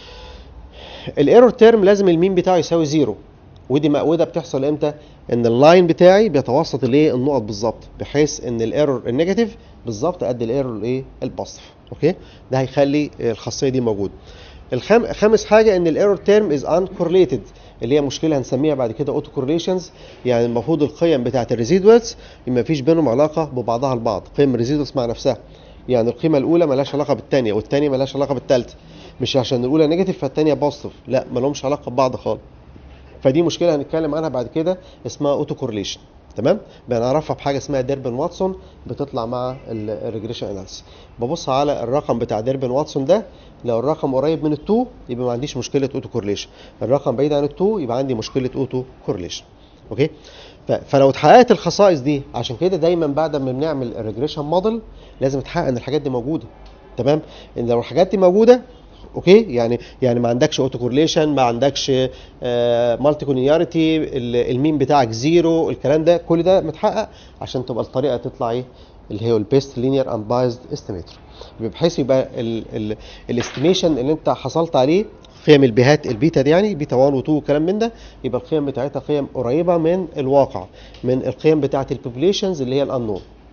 الايرور تيرم لازم المين بتاعه يساوي زيرو ودي وده بتحصل امتى ان اللاين بتاعي بيتوسط الايه النقط بالظبط بحيث ان الايرور النيجاتيف بالظبط قد الايرور الايه البوزيتيف اوكي ده هيخلي الخاصيه دي موجوده الخام خامس حاجه ان الايرور تيرم از ان كورليتد اللي هي مشكله هنسميها بعد كده اوتو كورليشنز يعني المفروض القيم بتاعه الريزيدوالز ما فيش بينهم علاقه ببعضها البعض قيم الريزيدوالز مع نفسها يعني القيمه الاولى مالهاش علاقه بالثانيه والثانيه مالهاش علاقه بالثالثه مش عشان الاولى نيجاتيف فالثانيه بوزيتيف لا ما لهمش علاقه ببعض خالص فدي مشكله هنتكلم عنها بعد كده اسمها اوتو كورليشن تمام بنعرفها بحاجه اسمها ديربن واتسون بتطلع مع الريجريشن اناليسيس ببص على الرقم بتاع ديربن واتسون ده لو الرقم قريب من التو يبقى ما عنديش مشكله اوتو كورليشن الرقم بعيد عن التو يبقى عندي مشكله اوتو كورليشن اوكي فلو اتحققت الخصائص دي عشان كده دايما بعد ما بنعمل الريجريشن موديل لازم تحقق ان الحاجات دي موجوده تمام ان لو الحاجات دي موجوده اوكي يعني يعني ما عندكش اوتو كورليشن ما عندكش مالتي كونياريتي المين بتاعك زيرو الكلام ده كل ده متحقق عشان تبقى الطريقه تطلع ايه اللي هي البيست لينير امبايزد استيميتور بحيث يبقى الاستيميشن اللي انت حصلت عليه قيم البيهات البيتا دي يعني بيتا 1 و2 وكلام من ده يبقى القيم بتاعتها قيم قريبه من الواقع من القيم بتاعت البوبليشنز اللي هي الانون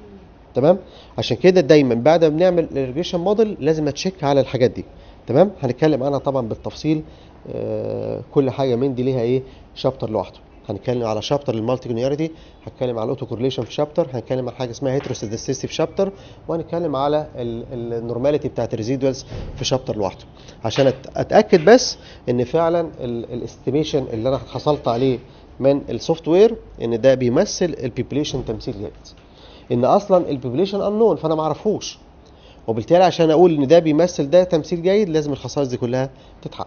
تمام عشان كده دايما بعد ما بنعمل الريجريشن موديل لازم اتشيك على الحاجات دي تمام هنتكلم عنها طبعا بالتفصيل آه، كل حاجه من دي ليها ايه شابتر لوحده هنتكلم على شابتر المالتي كونياريتي هنتكلم على الاوتو كورليشن في شابتر هنتكلم عن حاجه اسمها هيتروسيدستيسي في شابتر وهنتكلم على النورماليتي بتاعت الريزيدوالز في شابتر لوحده عشان أت- اتاكد بس ان فعلا الاستيميشن اللي انا حصلت عليه من السوفت وير ان ده بيمثل البيبوليشن تمثيل جيد ان اصلا البوبوليشن انون فانا ما اعرفوش وبالتالي عشان اقول ان ده بيمثل ده تمثيل جيد لازم الخصائص دي كلها تتحقق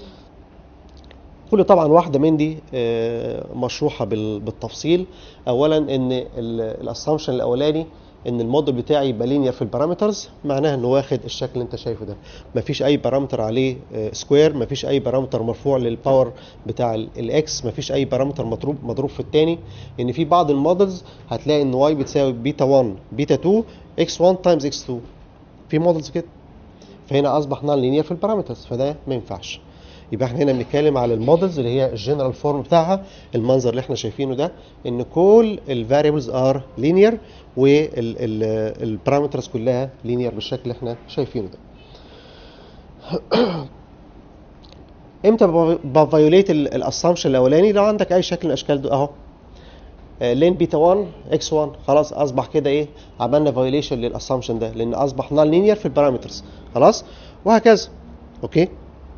كل طبعا واحده من دي آه، مشروحه بال- بالتفصيل اولا ان الاسامبشن الاولاني ان الموديل بتاعي يبقى لينير في البارامترز معناها انه واخد الشكل اللي انت شايفه ده مفيش اي بارامتر عليه سكوير مفيش اي بارامتر مرفوع للباور بتاع الاكس مفيش اي بارامتر مضروب مضروب في الثاني ان في بعض المودلز هتلاقي ان واي بتساوي بيتا 1 بيتا 2 اكس 1 تايمز اكس 2 في مودلز كده فهنا اصبح نون لينير في البارامترز فده ما ينفعش يبقى احنا هنا بنتكلم على المودلز اللي هي الجنرال فورم بتاعها المنظر اللي احنا شايفينه ده ان كل الفاريبلز ار لينير والبارامترز كلها لينير بالشكل اللي احنا شايفينه ده امتى بفايوليت الاسامبشن الاولاني لو عندك اي شكل من الاشكال دول اهو لين بيتا 1 اكس 1 خلاص اصبح كده ايه عملنا فايوليشن للاسامبشن ده لان اصبح نون لينير في البارامترز خلاص وهكذا اوكي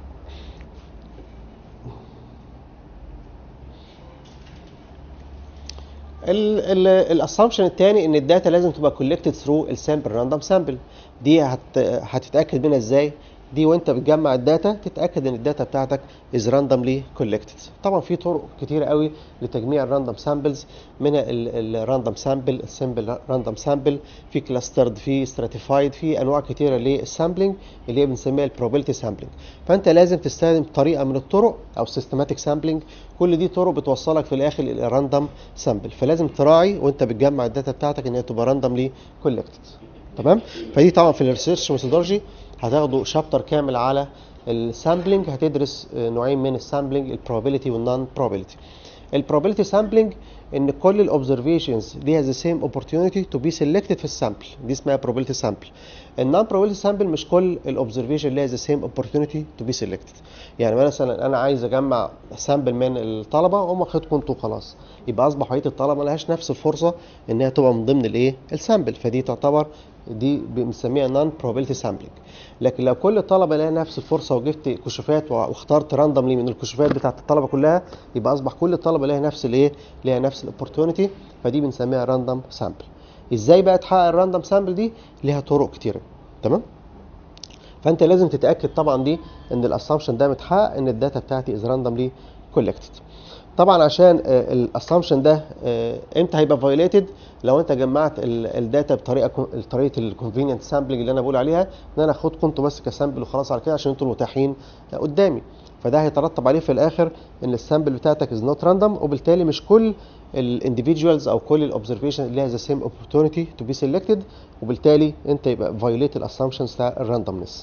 الاسامبشن الثاني ان الداتا لازم تبقى كولكتد ثرو السامبل راندوم سامبل دي هت هتتاكد منها ازاي دي وانت بتجمع الداتا تتاكد ان الداتا بتاعتك از راندوملي كولكتد طبعا في طرق كتيره قوي لتجميع الراندوم سامبلز منها الراندوم سامبل السمبل راندوم سامبل في كلاسترد في ستراتيفايد في انواع كتيره للسامبلنج اللي هي بنسميها البروبابيلتي سامبلنج فانت لازم تستخدم طريقه من الطرق او سيستماتيك سامبلنج كل دي طرق بتوصلك في الاخر الى راندوم سامبل فلازم تراعي وانت بتجمع الداتا بتاعتك ان هي تبقى راندوملي كولكتد تمام فدي طبعا في الريسيرش ميثودولوجي هتاخدوا شابتر كامل على السامبلنج هتدرس نوعين من السامبلنج البروبابيلتي والنون probability البروبابيلتي سامبلنج ان كل الاوبزرفيشنز ليها ذا سيم opportunity تو بي selected في السامبل دي اسمها probability سامبل النون probability سامبل مش كل الاوبزرفيشن ليها ذا سيم opportunity تو بي selected يعني مثلا انا عايز اجمع سامبل من الطلبه اقوم واخدكم انتوا خلاص يبقى اصبح بقيه الطلبه ما لهاش نفس الفرصه انها تبقى من ضمن الايه السامبل فدي تعتبر دي بنسميها نون probability سامبلنج لكن لو كل الطلبه لها نفس الفرصه وجبت كشوفات واخترت راندوملي من الكشوفات بتاعت الطلبه كلها يبقى اصبح كل الطلبه لها نفس الايه لها نفس الاوبورتونيتي فدي بنسميها راندوم سامبل ازاي بقى تحقق الراندوم سامبل دي ليها طرق كتيره تمام فانت لازم تتاكد طبعا دي ان الاسامبشن ده متحقق ان الداتا بتاعتي از راندوملي كولكتد طبعا عشان الاسامبشن ده آه، امتى هيبقى فايوليتد لو انت جمعت الداتا بطريقه طريقه الكونفينينت سامبلنج اللي انا بقول عليها ان انا اخدكم انتوا بس كسامبل وخلاص على كده عشان انتوا المتاحين قدامي فده هيترتب عليه في الاخر ان السامبل بتاعتك از نوت راندوم وبالتالي مش كل الانديفيدوالز او كل الاوبزرفيشن ليها ذا سيم opportunity تو بي selected وبالتالي انت يبقى فايوليت الاسامبشنز بتاع الراندومنس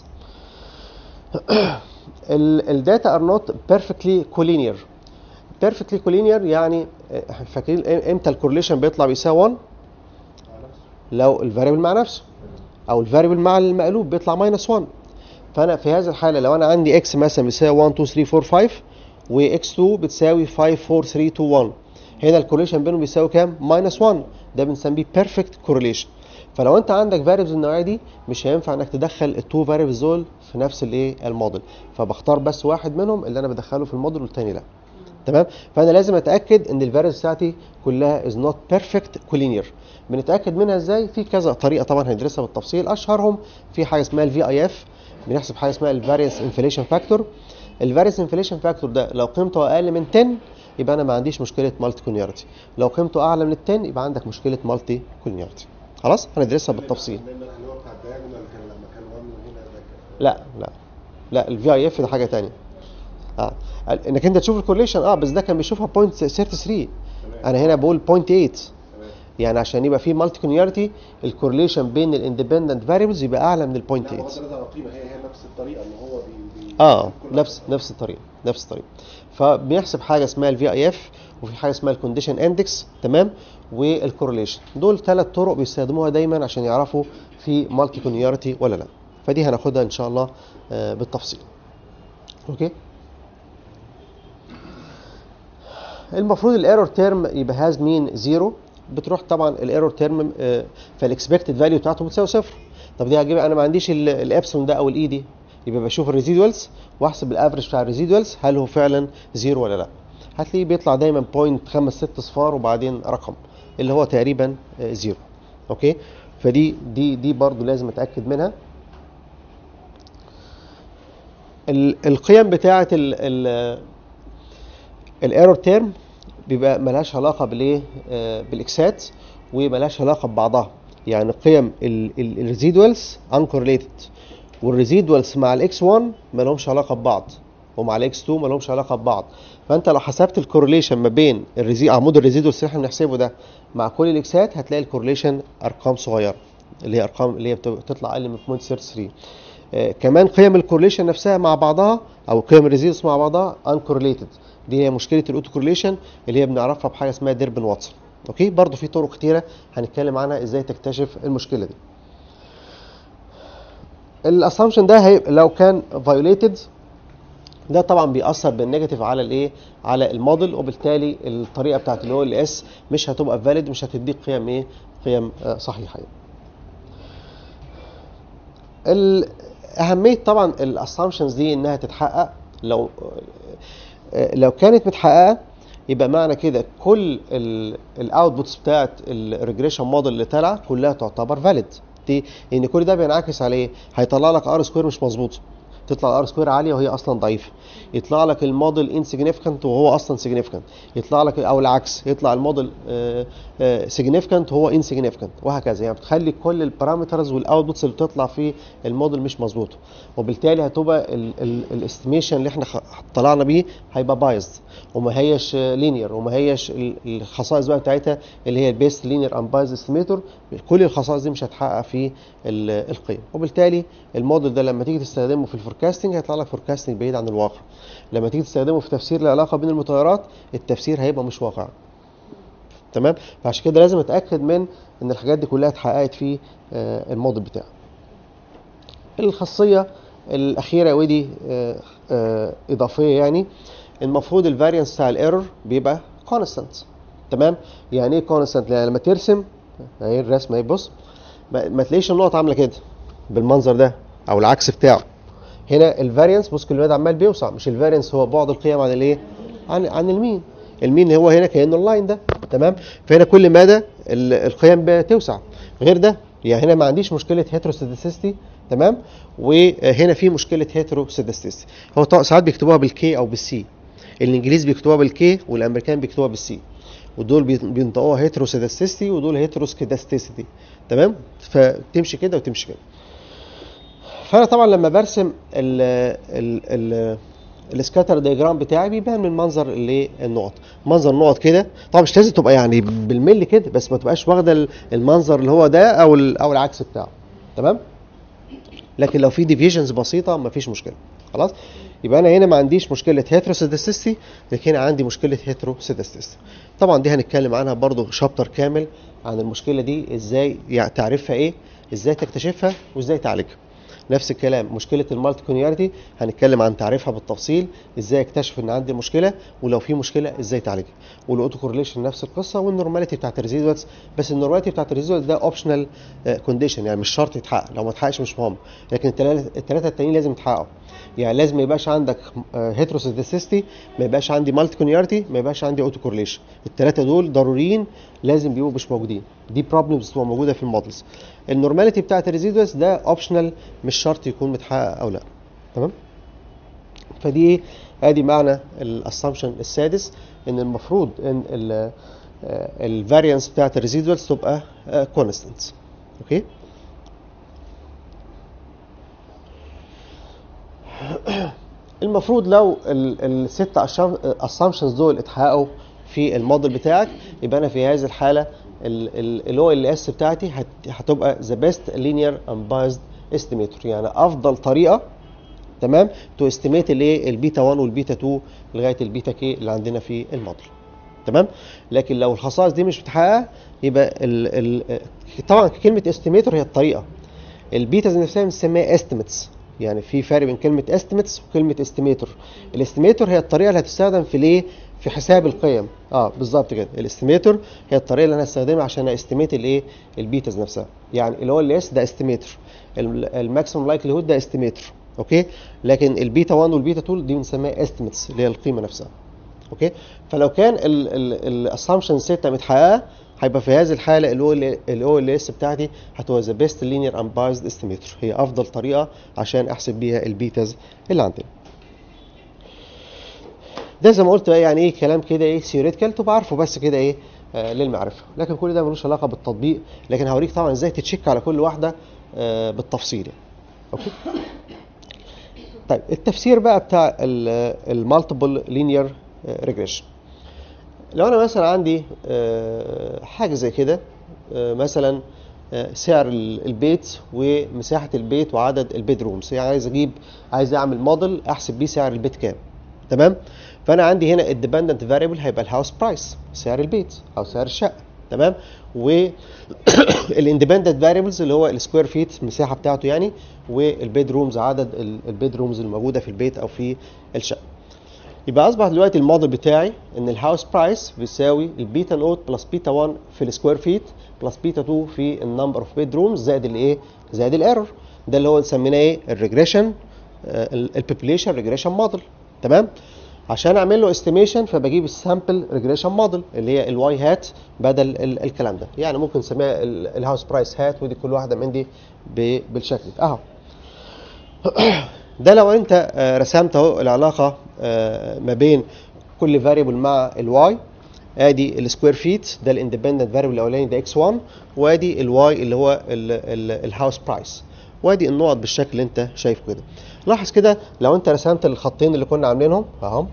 الداتا ار نوت بيرفكتلي كولينير بيرفكتلي كولينير يعني آه، فاكرين امتى الكورليشن بيطلع بيساوي 1 لو الفاريبل مع نفسه او الفاريبل مع المقلوب بيطلع ماينس 1 فانا في هذه الحاله لو انا عندي اكس مثلا بيساوي 1 2 3 4 5 واكس 2 بتساوي 5 4 3 2 1 هنا الكورليشن بينهم بيساوي كام ماينس 1 ده بنسميه بيرفكت كورليشن فلو انت عندك فاريبلز النوعيه دي مش هينفع انك تدخل التو فاريبلز دول في نفس الايه الموديل فبختار بس واحد منهم اللي انا بدخله في الموديل والتاني لا تمام فانا لازم اتاكد ان الفاريبلز بتاعتي كلها از نوت بيرفكت كولينير بنتاكد منها ازاي في كذا طريقه طبعا هندرسها بالتفصيل اشهرهم في حاجه اسمها الفي اي اف بنحسب حاجه اسمها الفارينس انفليشن فاكتور الفارينس انفليشن فاكتور ده لو قيمته اقل من 10 يبقى انا ما عنديش مشكله مالتي كولينيارتي لو قيمته اعلى من ال 10 يبقى عندك مشكله مالتي كولينيارتي خلاص هندرسها بالتفصيل اللي هو بتاع الدايجونال كان لما كان 1 هنا ده كان لا لا لا الفي اي اف ده حاجه ثانيه اه انك انت تشوف الكورليشن اه بس ده كان بيشوفها بوينت 33 انا هنا بقول بوينت 8 تمام يعني عشان يبقى في مالتي كونيارتي الكورليشن بين الاندبندنت فاريبلز يبقى اعلى من البوينت لا ما هو 8 ده قيمه هي هي نفس الطريقه ان هو بي بي اه كل نفس نفس الطريقه نفس الطريقه فبنحسب حاجه اسمها الفي اي اف وفي حاجه اسمها الكونديشن اندكس تمام والكورليشن دول ثلاث طرق بيستخدموها دايما عشان يعرفوا في مالتي كونياريتي ولا لا فدي هناخدها ان شاء الله آه، بالتفصيل اوكي المفروض الايرور تيرم يبقى هاز مين زيرو بتروح طبعا الايرور تيرم فالاكسبكتد فاليو بتاعته بتساوي صفر طب دي هجيب انا ما عنديش ال- الابسون ده او الاي دي يبقى بشوف الريزيدوالز واحسب الافرج بتاع الريزيدوالز هل هو فعلا زيرو ولا لا هتلاقيه بيطلع دايما بوينت خمس ست صفار وبعدين رقم اللي هو تقريبا آه، زيرو اوكي فدي دي دي برضو لازم اتاكد منها ال- القيم بتاعه ال الايرور تيرم بيبقى ملهاش علاقه بالايه آه، بالاكسات وملهاش علاقه ببعضها يعني قيم الريزيدوالز انكورليتد والريزيدوالز مع الاكس 1 ما لهمش علاقه ببعض ومع الاكس 2 ما لهمش علاقه ببعض فانت لو حسبت الكورليشن ما بين الريزي عمود الريزيدوالز اللي احنا بنحسبه ده مع كل الاكسات هتلاقي الكورليشن ارقام صغيره اللي هي ارقام اللي هي بت- بتطلع اقل من 0.33 آه، كمان قيم الكورليشن نفسها مع بعضها او قيم الريزيدوالز مع بعضها انكورليتد دي هي مشكله الاوتو كورليشن اللي هي بنعرفها بحاجه اسمها ديربن واتسون اوكي برضو في طرق كتيره هنتكلم عنها ازاي تكتشف المشكله دي الاسامبشن ده هيبقى لو كان فايوليتد ده طبعا بيأثر بالنيجاتيف على الايه على الموديل وبالتالي الطريقه بتاعت الاو ال اس مش هتبقى فاليد مش هتديك قيم ايه قيم آه، صحيحه يعني. ال- اهميه طبعا الاسامبشنز دي انها تتحقق لو آه، لو كانت متحققه يبقى معنى كده كل الاوتبوتس بتاعت الريجريشن موديل اللي طالعه كلها تعتبر فاليد دي ان كل ده بينعكس على ايه هيطلع لك ار سكوير مش مظبوط تطلع الار سكوير عاليه وهي اصلا ضعيفه يطلع لك الموديل انسيجنيفيكانت وهو اصلا سيجنيفيكانت يطلع لك او العكس يطلع الموديل سيجنيفيكانت وهو انسيجنيفيكانت وهكذا يعني بتخلي كل البارامترز والاوتبوتس اللي بتطلع في الموديل مش مظبوطه وبالتالي هتبقى الاستيميشن اللي احنا خ- طلعنا بيه هيبقى بايظد وما هيش لينير وما هيش ال- الخصائص بقى بتاعتها اللي هي البيست لينير ان بايظ استيميتور كل الخصائص دي مش هتحقق في ال- القيم وبالتالي الموديل ده لما تيجي تستخدمه في الفوركاستنج هيطلع لك فوركاستنج بعيد عن الواقع لما تيجي تستخدمه في تفسير العلاقه بين المتغيرات التفسير هيبقى مش واقعي تمام فعشان كده لازم اتاكد من ان الحاجات دي كلها اتحققت في آه، الموديل بتاعي الخاصيه الاخيره ودي آه، آه، اضافيه يعني المفروض الفاريانس بتاع الايرور بيبقى كونستانت تمام يعني ايه كونستانت لما ترسم اهي الرسمه اهي بص ما ما تلاقيش النقط عامله كده بالمنظر ده او العكس بتاعه هنا الفاريانس بص كل مدى عمال بيوسع مش الفاريانس هو بعد القيم عن الايه عن عن المين المين هو هنا كانه اللاين ده تمام فهنا كل مدى ال- القيم بتوسع غير ده يعني هنا ما عنديش مشكله هيتروسيدستيستي تمام وهنا في مشكله هيتروسيدستيستي هو طبعا ساعات بيكتبوها بالكي او بالسي الانجليز بيكتبوها بالكي والامريكان بيكتبوها بالسي ودول بي- بينطقوها هيتروسيدستيستي ودول هيتروسكيدستيستي تمام فتمشي كده وتمشي كده فانا طبعا لما برسم ال ال ال السكاتر دايجرام بتاعي بيبان من منظر اللي النقط منظر النقط كده طبعا مش لازم تبقى يعني بالملي كده بس ما تبقاش واخده ال- المنظر اللي هو ده او ال- او العكس بتاعه تمام لكن لو في ديفيجنز بسيطه مفيش مشكله خلاص يبقى انا هنا ما عنديش مشكله هيتروسيدستيستي لكن هنا عندي مشكله هيتروسيدستيستي طبعا دي هنتكلم عنها برضو شابتر كامل عن المشكله دي ازاي يعني تعرفها ايه ازاي تكتشفها وازاي تعالجها نفس الكلام مشكله المالتي كونياريتي هنتكلم عن تعريفها بالتفصيل ازاي اكتشف ان عندي مشكله ولو في مشكله ازاي تعالجها والاوتو كورليشن نفس القصه والنورماليتي بتاعت الريزيدوالز بس النورماليتي بتاعت الريزيدوالز ده اوبشنال كونديشن يعني مش شرط يتحقق لو ما اتحققش مش مهم لكن الثلاثه التانيين لازم يتحققوا يعني لازم ما يبقاش عندك هيتروسيدستيستي ما يبقاش عندي مالتي كونياريتي ما يبقاش عندي اوتو كورليشن الثلاثه دول ضروريين لازم بيبقوا مش موجودين دي بروبلمز بتبقى موجوده في المودلز النورماليتي بتاعت الريزيدوالز ده اوبشنال مش شرط يكون متحقق او لا تمام فدي ايه ادي معنى الاسامبشن السادس ان المفروض ان الفاريانس بتاعت الريزيدوالز تبقى كونستنت اوكي المفروض لو ال- الست اسامبشنز دول اتحققوا في الموديل بتاعك يبقى انا في هذه الحاله اللي هو ال اس بتاعتي هت- هتبقى ذا بيست لينير امبايزد استيميتور يعني افضل طريقه تمام تو استيميت الايه البيتا 1 والبيتا 2 لغايه البيتا كي اللي عندنا في الموديل تمام لكن لو الخصائص دي مش متحققه يبقى ال ال طبعا كلمه استيميتور هي الطريقه البيتاز نفسها بنسميها استيميتس يعني في فرق بين كلمه استيميتس وكلمه استيميتور الاستيميتور هي الطريقه اللي هتستخدم في الايه في حساب القيم اه بالظبط كده الاستيميتور هي الطريقه اللي انا هستخدمها عشان استيميت الايه البيتاز نفسها يعني اللي هو الاس ده استيميتور الماكسيمم لايكليهود ده استيميتور اوكي لكن البيتا 1 والبيتا 2 دي بنسميها استيميتس اللي هي القيمه نفسها اوكي فلو كان الاسامبشن 6 متحققه هيبقى في هذه الحاله الاو الاو ال اس بتاعتي هتبقى ذا بيست لينير امبايزد استيميتور هي افضل طريقه عشان احسب بيها البيتاز اللي عندنا ده زي ما قلت بقى يعني ايه كلام كده ايه ثيوريتيكال تبقى عارفه بس كده ايه آه للمعرفه لكن كل ده ملوش علاقه بالتطبيق لكن هوريك طبعا ازاي تتشيك على كل واحده آه بالتفصيل يعني. اوكي طيب التفسير بقى بتاع المالتيبل لينير ريجريشن لو انا مثلا عندي آه، حاجه زي كده آه، مثلا آه، سعر ال- البيت ومساحه البيت وعدد البيد رومز يعني عايز اجيب عايز اعمل موديل احسب بيه سعر البيت كام تمام فانا عندي هنا الديبندنت فاريبل هيبقى الهاوس برايس سعر البيت او سعر الشقه تمام والاندبندنت فاريبلز اللي هو السكوير فيت المساحه بتاعته يعني والبيد رومز عدد البيد رومز الموجوده في البيت او في الشقه يبقى اصبح دلوقتي الموديل بتاعي ان الهاوس برايس بيساوي البيتا نوت بلس بيتا 1 في السكوير فيت بلس بيتا 2 في النمبر اوف بيد رومز زائد الايه زائد الايرور ده اللي هو سميناه ايه الريجريشن البوبوليشن ريجريشن موديل تمام عشان اعمل له استيميشن فبجيب السامبل ريجريشن موديل اللي هي الواي هات بدل ال- الكلام ده يعني ممكن نسميها الهاوس برايس هات ودي كل واحده من دي ب- بالشكل ده اهو ده لو انت آه، رسمت اهو العلاقه آه، ما بين كل فاريبل مع الواي ادي السكوير فيت ده الاندبندنت فاريبل الاولاني ده اكس 1 وادي الواي اللي هو الهاوس برايس وادي النقط بالشكل اللي انت شايفه كده لاحظ كده لو انت رسمت الخطين اللي كنا عاملينهم اهم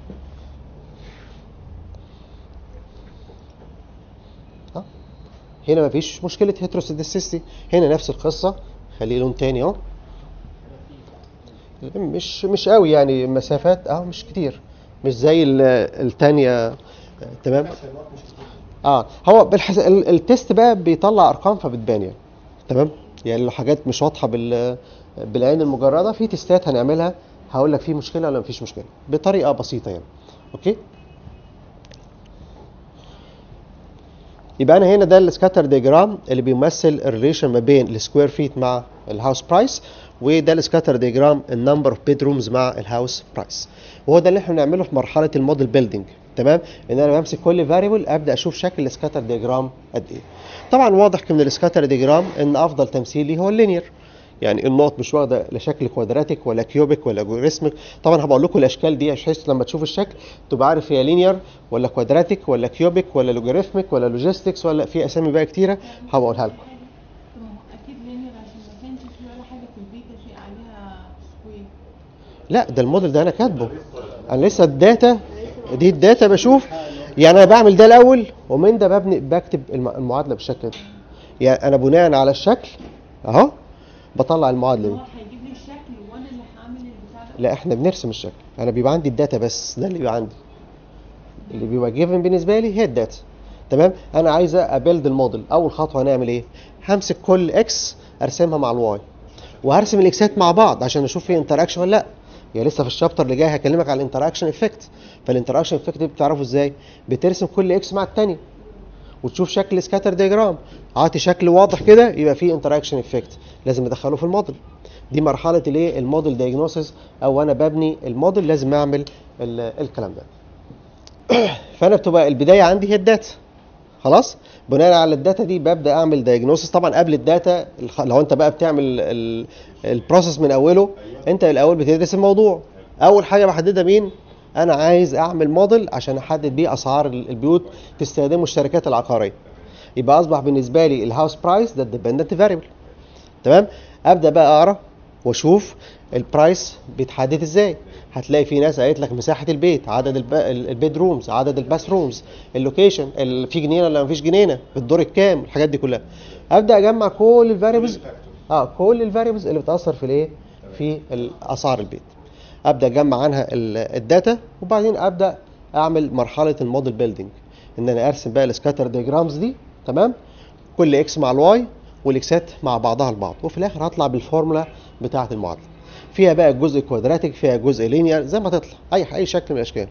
ها؟ هنا مفيش مشكله هيتروسيدستي هنا نفس القصه خليه لون تاني اهو مش مش قوي يعني مسافات اه مش كتير مش زي ال- التانية آه، تمام اه هو بالحس... ال- التيست بقى بيطلع ارقام فبتبان يعني تمام يعني لو حاجات مش واضحه بال بالعين المجرده في تيستات هنعملها هقول لك في مشكله ولا مفيش مشكله بطريقه بسيطه يعني اوكي يبقى انا هنا ده السكاتر ديجرام اللي بيمثل الريليشن ما بين السكوير فيت مع الهاوس برايس وده السكاتر ديجرام النمبر اوف بيد رومز مع الهاوس برايس وهو ده اللي احنا بنعمله في مرحله الموديل بيلدينج تمام ان انا بمسك كل فاريبل ابدا اشوف شكل السكاتر ديجرام قد ايه طبعا واضح من السكاتر ديجرام ان افضل تمثيل ليه هو اللينير يعني النقط مش واخده لا شكل كوادراتيك ولا كيوبيك ولا جوريسميك طبعا هبقول لكم الاشكال دي بحيث لما تشوف الشكل تبقى عارف هي لينير ولا كوادراتيك ولا كيوبيك ولا لوجاريثميك ولا لوجيستكس ولا في اسامي بقى كتيره هبقى اقولها لكم طب ما هو اكيد لينير عشان ما كانش في ولا حاجه في البيت في عليها سكوير لا ده الموديل ده انا كاتبه انا لسه الداتا دي الداتا بشوف يعني انا بعمل ده الاول ومن ده ببني بكتب الم- المعادله بالشكل ده يعني انا بناء على الشكل اهو بطلع المعادله هو دي هيجيب لي الشكل وانا اللي هعمل البتاع ده لا احنا بنرسم الشكل انا بيبقى عندي الداتا بس ده اللي بيبقى عندي اللي بيبقى جيفن بالنسبه لي هي الداتا تمام انا عايز ابيلد الموديل اول خطوه هنعمل ايه همسك كل اكس ارسمها مع الواي وهرسم الاكسات مع بعض عشان اشوف في انتراكشن ولا لا يعني لسه في الشابتر اللي جاي هكلمك على الانتراكشن افكت فالانتراكشن افكت دي بتعرفه ازاي بترسم كل اكس مع الثانيه وتشوف شكل سكاتر ديجرام عاطي شكل واضح كده يبقى فيه انتراكشن افكت لازم ادخله في الموديل دي مرحله الايه الموديل دايجنوسيس او انا ببني الموديل لازم اعمل ال- الكلام ده فانا بتبقى البدايه عندي هي الداتا خلاص بناء على الداتا دي ببدا اعمل دايجنوسيس طبعا قبل الداتا الخ- لو انت بقى بتعمل ال- البروسيس من اوله انت الاول بتدرس الموضوع اول حاجه بحددها مين انا عايز اعمل موديل عشان احدد بيه اسعار ال- البيوت تستخدمه الشركات العقاريه يبقى اصبح بالنسبه لي الهاوس برايس ده الديبندنت فاريبل تمام ابدا بقى اقرا واشوف البرايس بيتحدد ازاي هتلاقي في ناس قالت لك مساحه البيت عدد الب... البيد رومز عدد الباث رومز اللوكيشن ال... في جنينه ولا مفيش جنينه الدور الكام الحاجات دي كلها ابدا اجمع كل الفاريبلز اه كل الفاريبلز اللي بتاثر في الايه في اسعار البيت ابدا اجمع عنها ال- الداتا وبعدين ابدا اعمل مرحله الموديل بيلدينج ان انا ارسم بقى السكاتر ديجرامز دي تمام كل اكس مع الواي والاكسات مع بعضها البعض وفي الاخر هطلع بالفورمولا بتاعه المعادله فيها بقى جزء كوادراتيك فيها جزء لينير زي ما تطلع اي اي شكل من الاشكال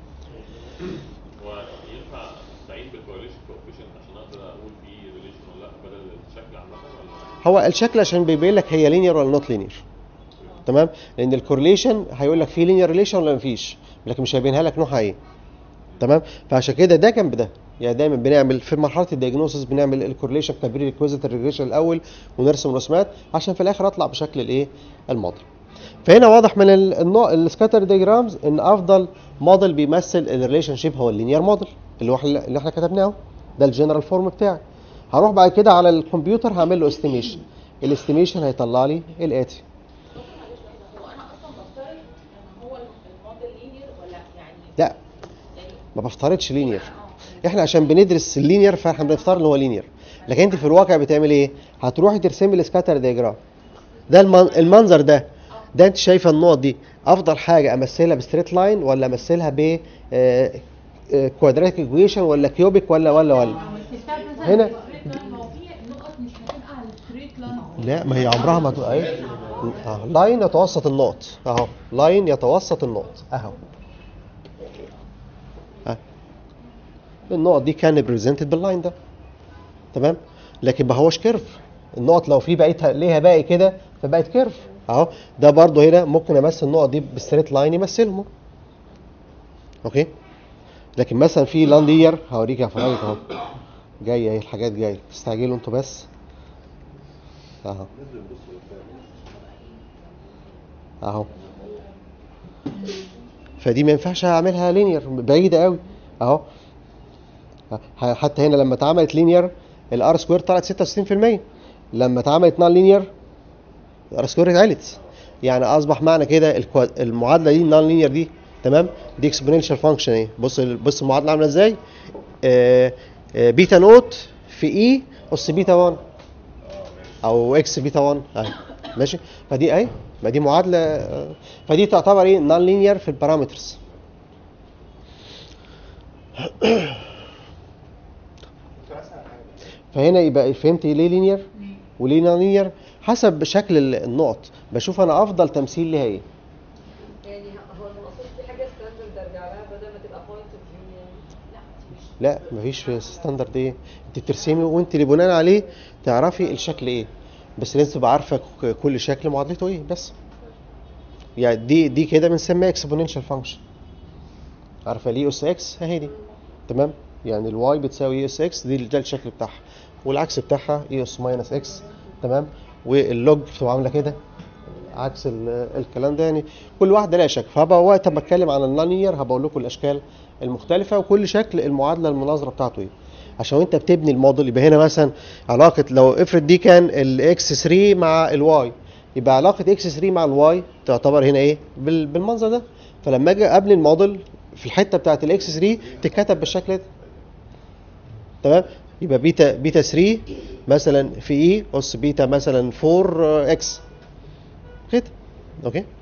وينفع استعين بالكورليشن كوفيشنت عشان اقدر اقول في ريليشن ولا لا بدل الشكل عامه ولا هو الشكل عشان بيبين لك هي لينير ولا نوت لينير تمام لان الكورليشن هيقول لك في لينير ريليشن ولا مفيش لكن مش هيبينها لك نوعها ايه تمام فعشان كده ده جنب ده يعني دايما بنعمل في مرحله الدياجنوستس بنعمل الكورليشن كبري ريكويزيت الريجريشن الاول ونرسم رسومات عشان في الاخر اطلع بشكل الايه الموديل فهنا واضح من السكاتر ديجرامز ان افضل موديل بيمثل الريليشن شيب هو اللينير موديل اللي هو اللي احنا كتبناه ده الجنرال فورم بتاعي هروح بعد كده على الكمبيوتر هعمل له استيميشن الاستيميشن هيطلع لي الاتي هو انا اصلا بفترض ان هو الموديل لينير ولا يعني لا يعني ما بفترضش لينير اه احنا عشان بندرس اللينير فاحنا بنفترض ان هو لينير لكن انت في الواقع بتعمل ايه هتروحي ترسمي السكاتر ديجرام ده المن... المنظر ده ده انت شايفه النقط دي افضل حاجه امثلها بستريت لاين ولا امثلها ب كوادراتيك ايكويشن ولا كيوبيك ولا ولا ولا هنا- هو في نقط مش هتبقى على الستريت لاين لا ما هي عمرها ما تبقى ايه اه لاين يتوسط النقط اهو لاين يتوسط النقط اهو اه. النقط دي كان بريزنتد باللاين ده تمام لكن ما هوش كيرف النقط لو في بقيتها ليها باقي كده فبقت كيرف اهو ده برضو هنا ممكن امثل النقط دي بالستريت لاين يمثلهم اوكي لكن مثلا في لاندير هوريك هفرجك اهو جايه اهي الحاجات جايه تستعجلوا انتوا بس اهو اهو فدي ما ينفعش اعملها لينير بعيده قوي اهو ه- حتى هنا لما اتعملت لينير الار سكوير طلعت 66% لما اتعملت نون لينير الار سكوير اتعلت يعني اصبح معنى كده الكوا- المعادله دي النون لينير دي تمام دي اكسبوننشال فانكشن ايه بص ال- بص المعادله عامله ازاي آه آه بيتا نوت في اي اس بيتا 1 او اكس بيتا 1 اهي ماشي فدي اهي ما دي معادله آه، فدي تعتبر ايه نون لينير في البارامترز فهنا يبقى فهمت ليه لينير وليه نون لينير حسب شكل ال- النقط بشوف انا افضل تمثيل ليها ايه يعني هو المقصود في حاجه ستاندرد ارجع لها بدل ما تبقى بوينت اوف فيو يعني لا مش لا مفيش في ستاندرد ايه انت بترسمي وانت اللي بناء عليه تعرفي الشكل ايه بس لازم تبقى عارفه ك- كل شكل معادلته ايه بس يعني دي دي كده بنسميها اكسبوننشال فانكشن عارفه ليه اس اكس اهي دي تمام يعني الواي بتساوي اي اس اكس دي ده الشكل بتاعها والعكس بتاعها اي اس ماينس اكس تمام واللوج بتبقى عامله كده عكس ال- الكلام ده يعني كل واحده لها شكل فهبقى وقت ما اتكلم عن اللانير هبقول لكم الاشكال المختلفه وكل شكل المعادله المناظره بتاعته ايه عشان وانت بتبني الموديل يبقى هنا مثلا علاقه لو افرض دي كان الاكس 3 مع الواي يبقى علاقه اكس 3 مع الواي تعتبر هنا ايه بال- بالمنظر ده فلما اجي ابني الموديل في الحته بتاعت الاكس 3 تتكتب بالشكل ده تمام يبقى بيتا بيتا 3 مثلا في اي اس بيتا مثلا 4 اكس كده اوكي يعني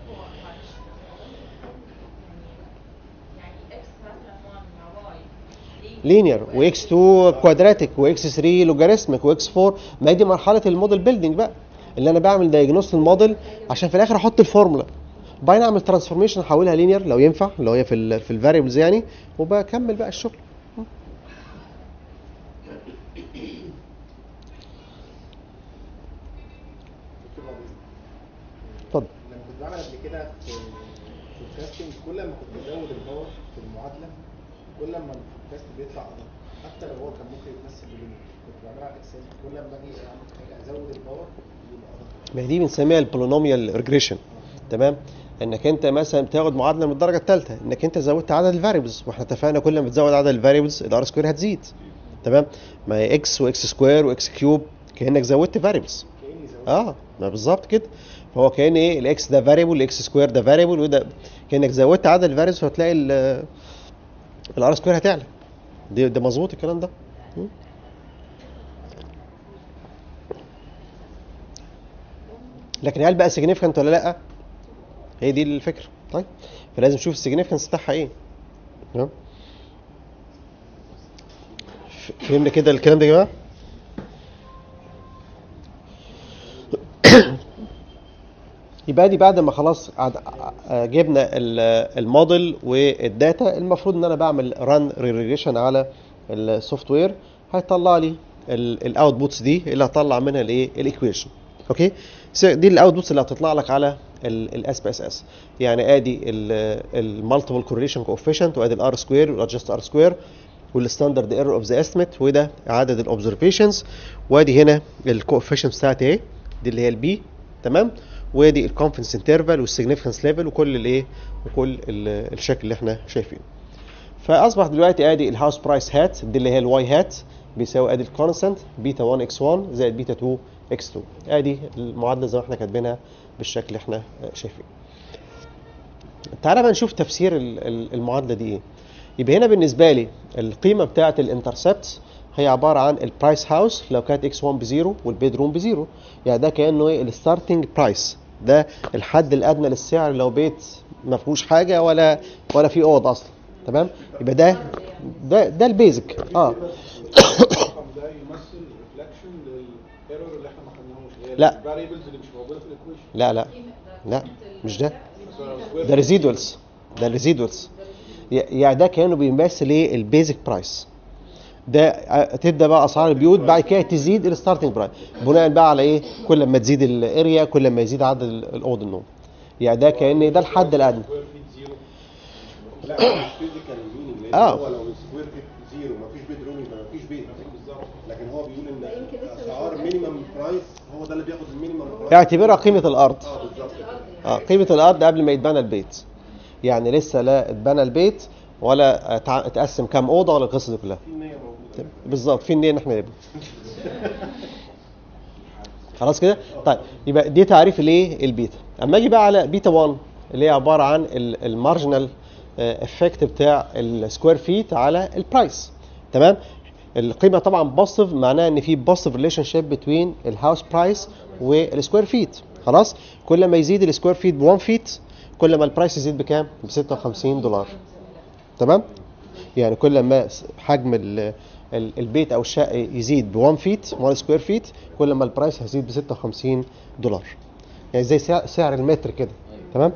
اكس مثلا 1 مع واي لينير واكس 2 كوادراتيك واكس 3 لوجاريثميك واكس 4 ما هي دي مرحله الموديل بيلدينج بقى اللي انا بعمل دايجنوست الموديل عشان في الاخر احط الفورمولا وبعدين اعمل ترانسفورميشن احولها لينير لو ينفع اللي هي في ال في الفاريبلز يعني وبكمل بقى الشغل دكتور بعد إذنك. اتفضل لما كنت بعمل قبل كده في في الكاستنج كل ما كنت بزود الباور في المعادله كل ما الكاست بيطلع أدق. حتى لو هو كان ممكن يتمثل بالليميت كنت بعملها على الاكسل كل ما اجي اعمل حاجه ازود الباور يبقى ادق ما هي دي بنسميها البولينوميال ريجريشن تمام انك انت مثلا بتاخد معادله من الدرجه الثالثه انك انت زودت عدد الفاريبلز واحنا اتفقنا كل ما بتزود عدد الفاريبلز الار سكوير هتزيد تمام ما هي اكس واكس سكوير واكس كيوب كانك زودت فاريبلز كاني زودت اه ما بالظبط كده فهو كان ايه الاكس ده فاريبل الاكس سكوير ده فاريبل وده كانك زودت عدد الفاريبلز فهتلاقي الار سكوير هتعلى ده ده مظبوط الكلام ده م? لكن هل بقى سيجنيفيكانت ولا لا هي دي الفكره طيب فلازم نشوف السيجنيفيكانس بتاعها ايه تمام فهمنا كده الكلام ده يا جماعه يبقى دي بعد ما خلاص عد- ع- جبنا ال- الموديل والداتا المفروض ان انا بعمل ران ريجريشن على السوفت وير هيطلع لي الاوتبوتس دي اللي هطلع منها الايه الايكويشن اوكي س- دي الاوتبوتس اللي هتطلع لك على الاس بي اس اس يعني ادي المالتيبل كورليشن كوفيشنت وادي الار سكوير والادجست ار سكوير والستاندرد ايرور اوف ذا استيميت وده عدد الاوبزرفيشنز وادي هنا الكوفيشنت بتاعتي اهي دي اللي هي البي تمام وادي الكونفدنس انترفال والسيجنفكنس ليفل وكل الايه وكل ال- الشكل اللي احنا شايفينه فاصبح دلوقتي ادي الهاوس برايس هات دي اللي هي الواي هات بيساوي ادي الكونستنت بيتا 1 اكس 1 زائد بيتا 2 اكس 2 ادي المعادله زي ما احنا كاتبينها بالشكل اللي احنا شايفينه تعالى بقى نشوف تفسير ال- ال- المعادله دي ايه يبقى هنا بالنسبه لي القيمه بتاعه الانترسبت هي عباره عن البرايس هاوس لو كانت اكس 1 بزيرو والبيد روم بزيرو يعني ده كانه ايه الستارتنج برايس ده الحد الادنى للسعر لو بيت ما فيهوش حاجه ولا ولا في اوض اصلا تمام يبقى ده ده ده البيزك اه الرقم ده يمثل ريفلكشن للايرور اللي احنا ما خدناهوش اللي هي لا. الفاريبلز اللي مش موجوده في الايكويشن لا لا لا مش ده ده ريزيدوالز ده ريزيدوالز يعني ده كانه بيمثل ايه البيزك برايس ده ع- تبدا بقى اسعار البيوت بعد كده تزيد الستارتنج برايس بناء بقى على ايه كل ما تزيد الاريا كل ما يزيد عدد ال- الاوض النوم يعني ده كان ده الحد الادنى لا مش فيزيكال مينينج لان آه. هو لو السكوير فيت زيرو مفيش بيد روم يبقى مفيش بيت بالظبط لكن هو بيقول ان يمكن لسه مش اسعار موجود. مينيمم برايس هو ده اللي بياخد المينيمم برايس اعتبرها قيمه الارض اه بالظبط اه قيمه الارض قبل ما يتبنى البيت يعني لسه لا اتبنى البيت ولا اتع- اتقسم كام اوضه ولا القصه دي كلها في نيه موجوده بالظبط في النيه ان احنا نبني خلاص كده طيب يبقى دي تعريف الايه البيتا اما اجي بقى على بيتا 1 اللي هي عباره عن المارجنال افكت بتاع السكوير فيت على البرايس تمام القيمه طبعا بوزيتيف معناها ان في بوزيتيف ريليشن شيب بتوين الهاوس برايس والسكوير فيت خلاص كل ما يزيد السكوير فيت ب 1 فيت كل ما البرايس يزيد بكام ب 56 دولار تمام يعني كل ما س- حجم ال- ال- البيت او الشقه يزيد ب 1 فيت 1 سكوير فيت كل ما البرايس هيزيد ب 56 دولار يعني زي سع- سعر المتر كده تمام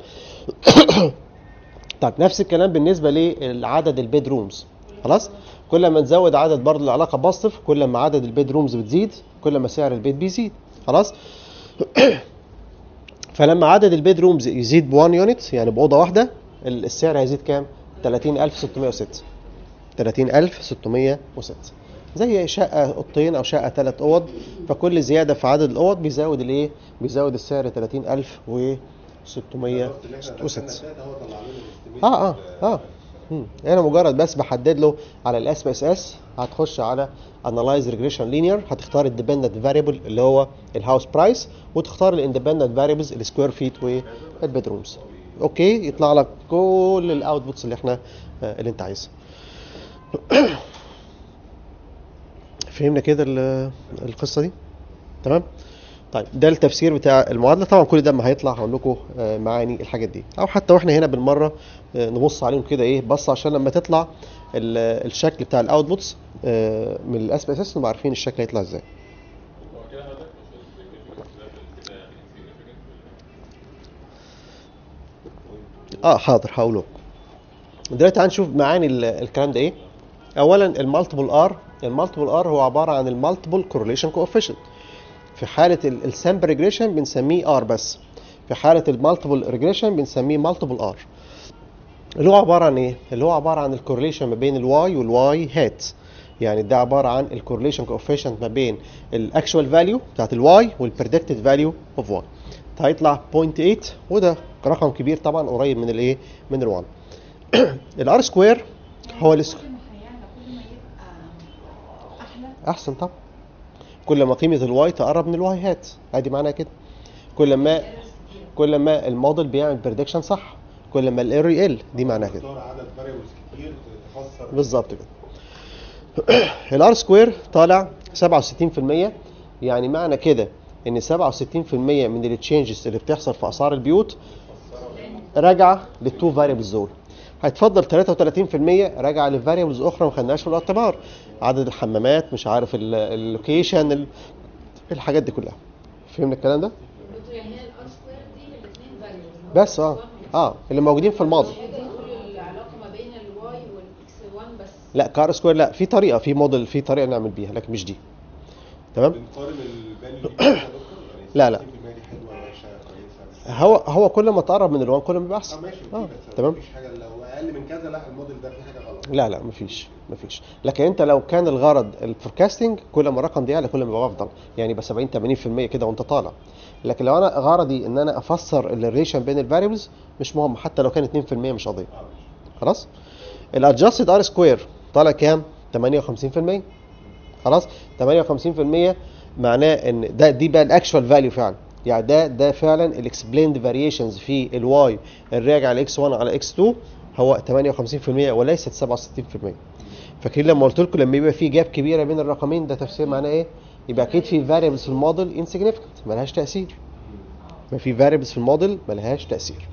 طيب نفس الكلام بالنسبه لعدد البيد رومز خلاص كل ما نزود عدد برضه العلاقه بوزيتيف كل ما عدد البيد رومز بتزيد كل ما سعر البيت بيزيد خلاص فلما عدد البيد رومز يزيد ب 1 يونت يعني باوضه واحده ال- السعر هيزيد كام 30606 30606 زي شقه اوضتين او شقه ثلاث اوض فكل زياده في عدد الاوض بيزود الايه بيزود السعر 30606 هو طلع لنا الاستيميت اه اه اه مم. انا مجرد بس بحدد له على الاس بي اس اس هتخش على انالايز ريجريشن لينير هتختار الديبندنت فاريبل اللي هو الهاوس برايس وتختار الاندبندنت فاريبلز السكوير فيت والبيدرومز اوكي يطلع لك كل الاوتبوتس اللي احنا آه، اللي انت عايزها فهمنا كده ال- القصه دي تمام طيب ده التفسير بتاع المعادله طبعا كل ده ما هيطلع هقول لكم آه، معاني الحاجات دي او حتى واحنا هنا بالمره آه، نبص عليهم كده ايه بص عشان لما تطلع ال- الشكل بتاع الاوتبوتس من الاس بي اس اس نبقى عارفين الشكل هيطلع ازاي هو كده حضرتك مش significant كده يعني significant اه حاضر هقوله دلوقتي هنشوف معاني ال- الكلام ده ايه اولا المالتيبل ار المالتيبل ار هو عباره عن المالتيبل كورليشن كوفيشنت في حاله السامبل ريجريشن بنسميه ار بس في حاله المالتيبل ريجريشن بنسميه مالتيبل ار اللي هو عباره عن ايه اللي هو عباره عن الكورليشن ما بين الواي والواي هات يعني ده عباره عن الكورليشن كوفيشنت ما بين الاكشوال فاليو بتاعت الواي والبريدكتد فاليو اوف واي هيطلع 0.8 وده رقم كبير طبعا قريب من الايه من ال1 الار سكوير هو الس... كل ما هيعلى كل ما يبقى احلى احسن طبعا كل ما قيمه الواي تقرب من الواي هات ادي معناها كده كل ما كل ما الموديل بيعمل بريدكشن صح كل ما الايرور يقل دي معناها كده تختار عدد فاريبلز كتير تفسر بالظبط كده الار سكوير طالع 67% يعني معنى كده ان 67% من التشينجز اللي بتحصل في اسعار البيوت راجعه للتو فاريبلز دول هيتفضل 33% راجع لفاريبلز اخرى ما خدناهاش في الاعتبار عدد الحمامات مش عارف ال- اللوكيشن ال- الحاجات دي كلها فهمنا الكلام ده دكتور يعني هي الار سكوير دي الاثنين فاليوز بس اه اه اللي موجودين في الماضي كل العلاقه ما بين الواي والاكس 1 بس لا كار سكوير لا في طريقه في موديل في طريقه نعمل بيها لكن مش دي تمام بنقارن الفاليو دي بكده يا دكتور يعني لا، لا. 60% دي حلوه وحشه كويسه هو هو كل ما تقرب من الوان كل ما بيبقى اه احسن ماشي اه اه بس تمام مفيش حاجه لو اقل من كذا لا الموديل ده فيه حاجه غلط لا لا مفيش مفيش لكن انت لو كان الغرض الفوركاستنج كل ما الرقم ده يعلى كل ما يبقى افضل يعني يبقى 70 80% كده وانت طالع لكن لو انا غرضي ان انا افسر الريليشن بين الفاريبلز مش مهم حتى لو كان 2% مش قضيه اه ماشي خلاص الادجستد ار سكوير طالع كام 58% خلاص 58% معناه ان ده دي بقى الاكشوال فاليو فعلا يعني ده ده فعلا الاكسبليند فاريشنز في الواي الراجع لاكس 1 على اكس 2 هو 58% وليست 67% فاكرين لما قلت لكم لما يبقى في جاب كبيره بين الرقمين ده تفسير معناه ايه يبقى اكيد في فاريبلز في الموديل انسيجنيفيكانت ملهاش تاثير ما في فاريبلز في الموديل ملهاش تاثير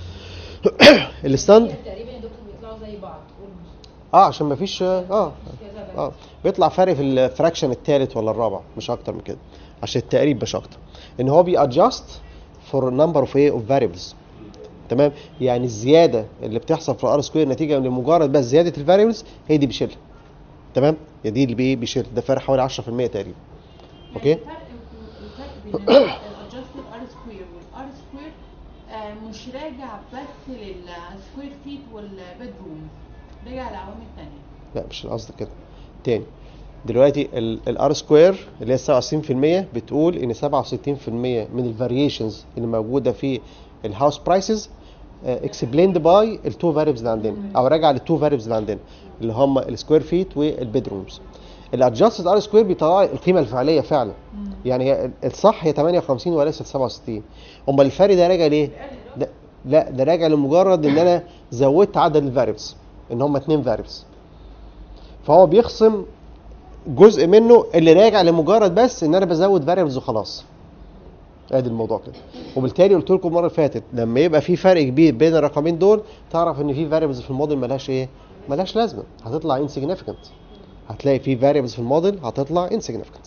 الستاند تقريبا يا دكتور بيطلعوا زي بعض almost. اه عشان ما فيش اه كذا value. اه بيطلع فرق في الفراكشن الثالث ولا الرابع مش اكتر من كده عشان التقريب مش اكتر ان هو بيادجست فور نمبر اوف ايه اوف فاريبلز تمام يعني الزياده اللي بتحصل في الار سكوير نتيجه لمجرد بس زياده الفاريبلز هي دي بيشيلها تمام هي دي اللي بي- بيشيل ده فرق حوالي 10% تقريبا اوكي يعني الفرق الفرق بين الادجستد ار سكوير والار سكوير مش راجع بس للسكوير فيت والبيد رومز راجع لعوامل تانية لا مش القصد كده تاني دلوقتي الار سكوير اللي هي 67% بتقول ان 67% من الفاريشنز اللي موجوده في الهاوس برايسز اكسبليند باي التو فاريبلز اللي عندنا او راجع للتو فاريبلز اللي عندنا اللي هم السكوير فيت والبيد رومز الادجستد ار سكوير بيطلع القيمه الفعليه فعلا يعني هي الصح هي 58 وليست 67 امال الفرق ده راجع ليه؟ ده لا ده راجع لمجرد ان انا زودت عدد الفاريبلز ان هم اتنين فاريبلز فهو بيخصم جزء منه اللي راجع لمجرد بس ان انا بزود فاريبلز وخلاص ادي الموضوع كده وبالتالي قلت لكم المره اللي فاتت لما يبقى في فرق كبير بين الرقمين دول تعرف ان في فاريبلز في الموديل ملهاش ايه ملهاش لازمه هتطلع انسيجنيفيكانت هتلاقي في فاريبلز في الموديل هتطلع انسيجنيفيكانت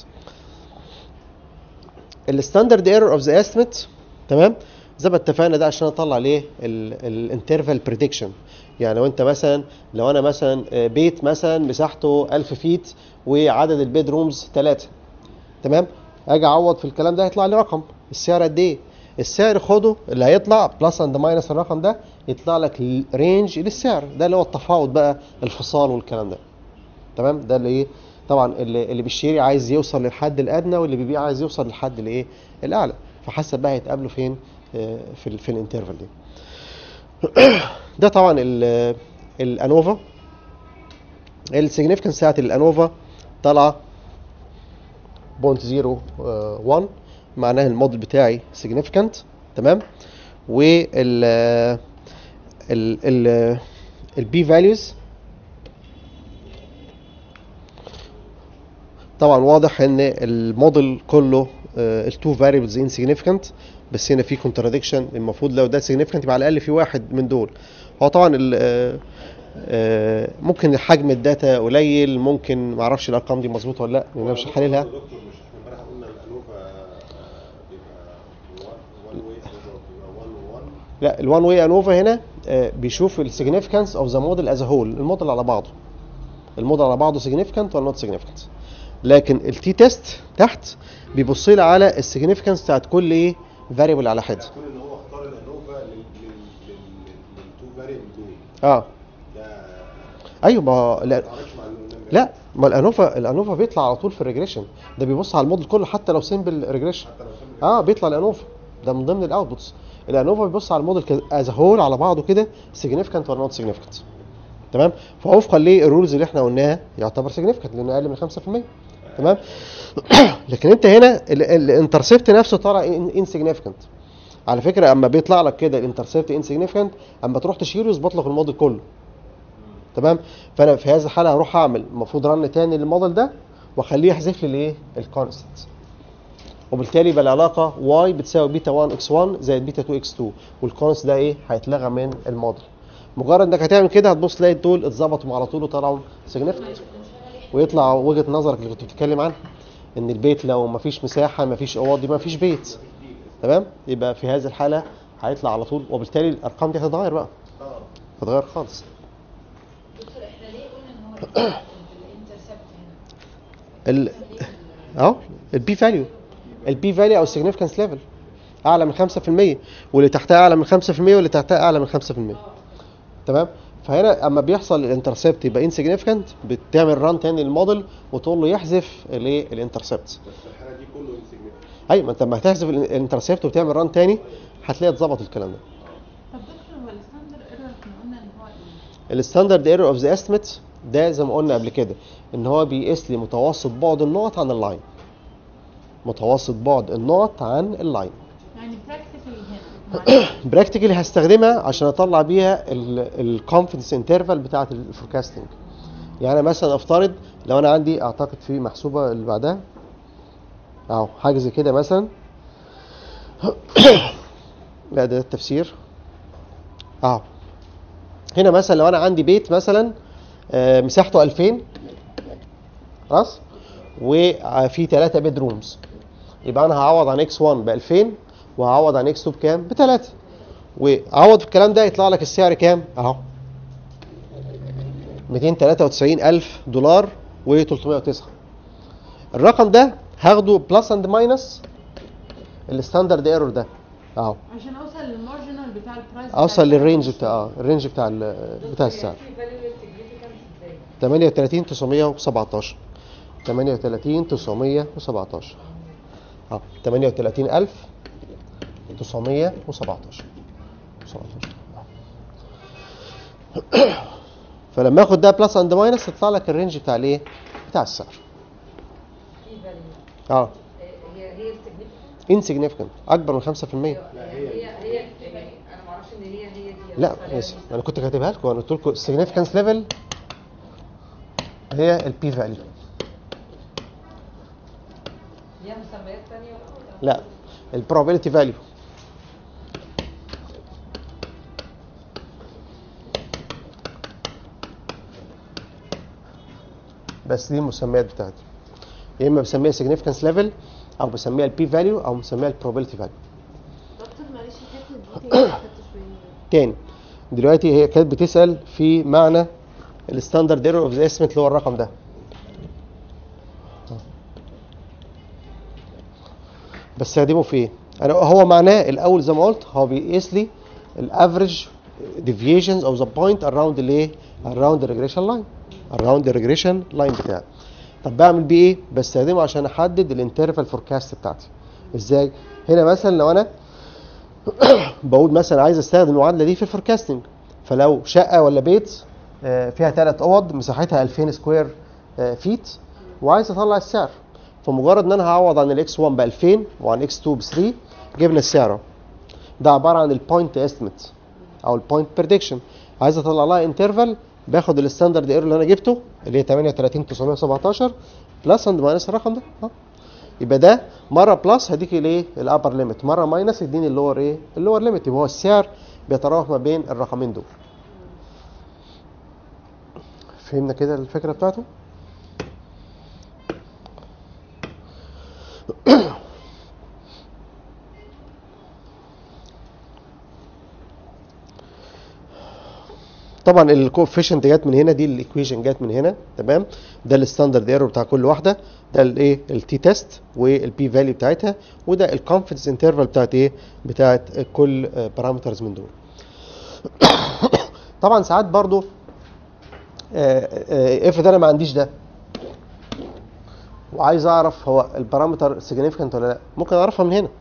الستاندرد ايرور اوف ذا استيميت تمام زي ما اتفقنا ده عشان اطلع ليه الانترفال بريدكشن يعني لو انت مثلا لو انا مثلا آه، بيت مثلا مساحته 1000 فيت وعدد البيد رومز 3 تمام اجي اعوض في الكلام ده هيطلع لي رقم السعر قد ايه السعر خده اللي هيطلع بلس اند ماينس الرقم ده يطلع لك رينج للسعر ده اللي هو التفاوض بقى الفصال والكلام ده تمام ده اللي ايه طبعا اللي, اللي بيشتري عايز يوصل للحد الادنى واللي بيبيع عايز يوصل للحد الايه الاعلى فحسب بقى هيتقابلوا فين آه، في ال في الانترفال دي ده طبعا ال- الانوفا السيجنيفيكانس بتاعت الانوفا طالعه 0.01 معناها الموديل بتاعي significant تمام وال ال ال البي فاليوز طبعا واضح ان الموديل كله التو فاريبلز insignificant بس هنا في كونتراديكشن المفروض لو ده significant يبقى على الاقل في واحد من دول هو طبعا ال آه، آه، ممكن حجم الداتا قليل ممكن معرفش الارقام دي مظبوطه ولا لا لان انا مش حللها دكتور مش احنا امبارح قلنا الانوفا بيبقى 1 واي بيبقى 1 و1 لا الوان واي انوفا هنا آه، بيشوف السيجنيفيكانس اوف ذا موديل از هول الموديل على بعضه الموديل على بعضه سيجنيفيكانت ولا نوت سيجنيفيكانت لكن التي تيست تحت بيبص لي على السيجنيفيكانس بتاعت كل ايه فاريبل على حده كون ان هو اختار الانوفا لل لل لل للتو فاريبل دول اه ده ايوه ما ما لا تعرفش مع النمرة. لا ما الانوفا الانوفا بيطلع على طول في الريجريشن ده بيبص على الموديل كله حتى لو سيمبل ريجريشن حتى لو سمي اه بيطلع الانوفا ده من ضمن الاوتبوتس الانوفا بيبص على الموديل از هول على بعضه كده سيجنيفيكانت ولا نوت سيجنيفيكانت تمام فوفقا للرولز اللي احنا قلناها يعتبر سيجنيفيكانت لانه اقل من 5% تمام لكن انت هنا الانترسبت نفسه طالع انسيجنيفيكانت على فكره اما بيطلع لك كده الانترسبت انسيجنيفيكانت اما تروح تشيله يظبط لك الموديل كله تمام فانا في هذه الحاله هروح اعمل المفروض رن تاني للموديل ده واخليه يحذف لي الايه الكونستنت وبالتالي يبقى العلاقه y بتساوي بيتا 1 x 1 زائد بيتا 2 x 2 والكونست ده ايه هيتلغى من الموديل مجرد انك هتعمل كده هتبص تلاقي دول اتظبطوا على طول وطلعوا سيجنفكت ويطلع وجهه نظرك اللي كنت بتتكلم عنها ان البيت لو مفيش مساحه مفيش اوض يبقى مفيش بيت تمام يبقى في هذه الحاله هيطلع على طول وبالتالي الارقام دي هتتغير بقى هتتغير خالص دكتور احنا ليه قلنا ان هو الانترسبت هنا؟ ال اهو البي فاليو البي فاليو او السيجنفكانس ليفل اعلى من 5% واللي تحتها اعلى من 5% واللي تحتها اعلى من 5% تمام فهنا اما بيحصل الانترسبت يبقى انسيجنفكانت بتعمل ران تاني للموديل وتقول له يحذف الايه الانترسبت بس في الحاله دي كله انسيجنفكت ايوه ما انت لما هتحذف ال- الانترسبت وتعمل ران تاني هتلاقي اتظبط الكلام ده طب دكتور هو الستاندر ايرور احنا قلنا ان هو ايه؟ الستاندرد ايرور اوف ذا استيميت ده زي ما قلنا قبل كده ان هو بيقيس لي متوسط بعد النقط عن اللاين متوسط بعد النقط عن اللاين يعني براكتيكالي هنا معلش. براكتيكالي هستخدمها عشان اطلع بيها الكونفدنس انترفال بتاعه الفوركاستنج يعني مثلا افترض لو انا عندي اعتقد في محسوبه اللي بعدها اهو حاجه زي كده مثلا لا ده التفسير اهو هنا مثلا لو انا عندي بيت مثلا آه، مساحته 2000 خلاص وفي 3 بيد رومز يبقى انا هعوض عن اكس 1 ب 2000 وهعوض عن اكس 2 بكام؟ ب 3 وعوض في الكلام ده يطلع لك السعر كام؟ اهو 293 الف دولار و309 الرقم ده هاخده بلس اند ماينس الستاندرد ايرور ده اهو عشان اوصل للمارجنال بتاع البرايس اوصل للرينج بتاع اه الرينج بتاع ال- بتاع السعر في فاليو سيجنفكانس ازاي؟ 38 917 38 917 اه 38917 17 فلما اخد ده بلس اند ماينس يطلع لك الرينج بتاع الايه؟ بتاع السعر في فاليو اه هي هي السيجنفكانس انسيجنيفيكانت اكبر من 5% هي هي هي يعني انا ما اعرفش ان هي هي دي لا اسف انا كنت كاتبها لكم انا قلت لكم السيجنيفيكانس ليفل هي البي فاليو ليها مسميات ثانيه ولا لا البروبابيلتي فاليو بس دي المسميات بتاعتي يا اما بسميها significance level او بسميها البي فاليو او بسميها البروبابيلتي فاليو دكتور معلش الحته دي تاني خدت شويه تاني دلوقتي هي كانت بتسال في معنى الستاندرد ايرور اوف ذا اسمنت اللي هو الرقم ده بستخدمه في ايه؟ انا هو معناه الاول زي ما قلت هو بيقيس لي الافريج deviations of the point around الايه؟ around the regression line around the regression line بتاعي طب بعمل بيه ايه؟ بستخدمه عشان احدد الانترفال فوركاست بتاعتي ازاي؟ هنا مثلا لو انا بقول مثلا عايز استخدم المعادله دي في الفوركاستنج فلو شقه ولا بيت آه، فيها ثلاث اوض مساحتها 2000 سكوير آه، فيت وعايز اطلع السعر فمجرد ان انا هعوض عن الاكس 1 ب 2000 وعن اكس 2 ب 3 جبنا السعر ده عباره عن البوينت استيميت او البوينت بريدكشن عايز اطلع لها انترفال باخد الستاندرد ايرور اللي انا جبته اللي هي 38917 بلس اند ماينس الرقم ده اه يبقى ده مره بلس هديك الايه الابر ليميت مره ماينس يديني اللور ايه اللور ليميت يبقى هو السعر بيتراوح ما بين الرقمين دول فهمنا كده الفكره بتاعته طبعا الكوفيشنت جت من هنا دي الايكويشن جت من هنا تمام ده الستاندرد ايرور بتاع كل واحده ده الايه التي تيست والبي فاليو بتاعتها وده الكونفدنس انترفال بتاعت ايه بتاعت كل بارامترز من دول طبعا ساعات برضو افرض انا ما عنديش ده وعايز اعرف هو البارامتر سيجنيفيكانت ولا لا ممكن اعرفها من هنا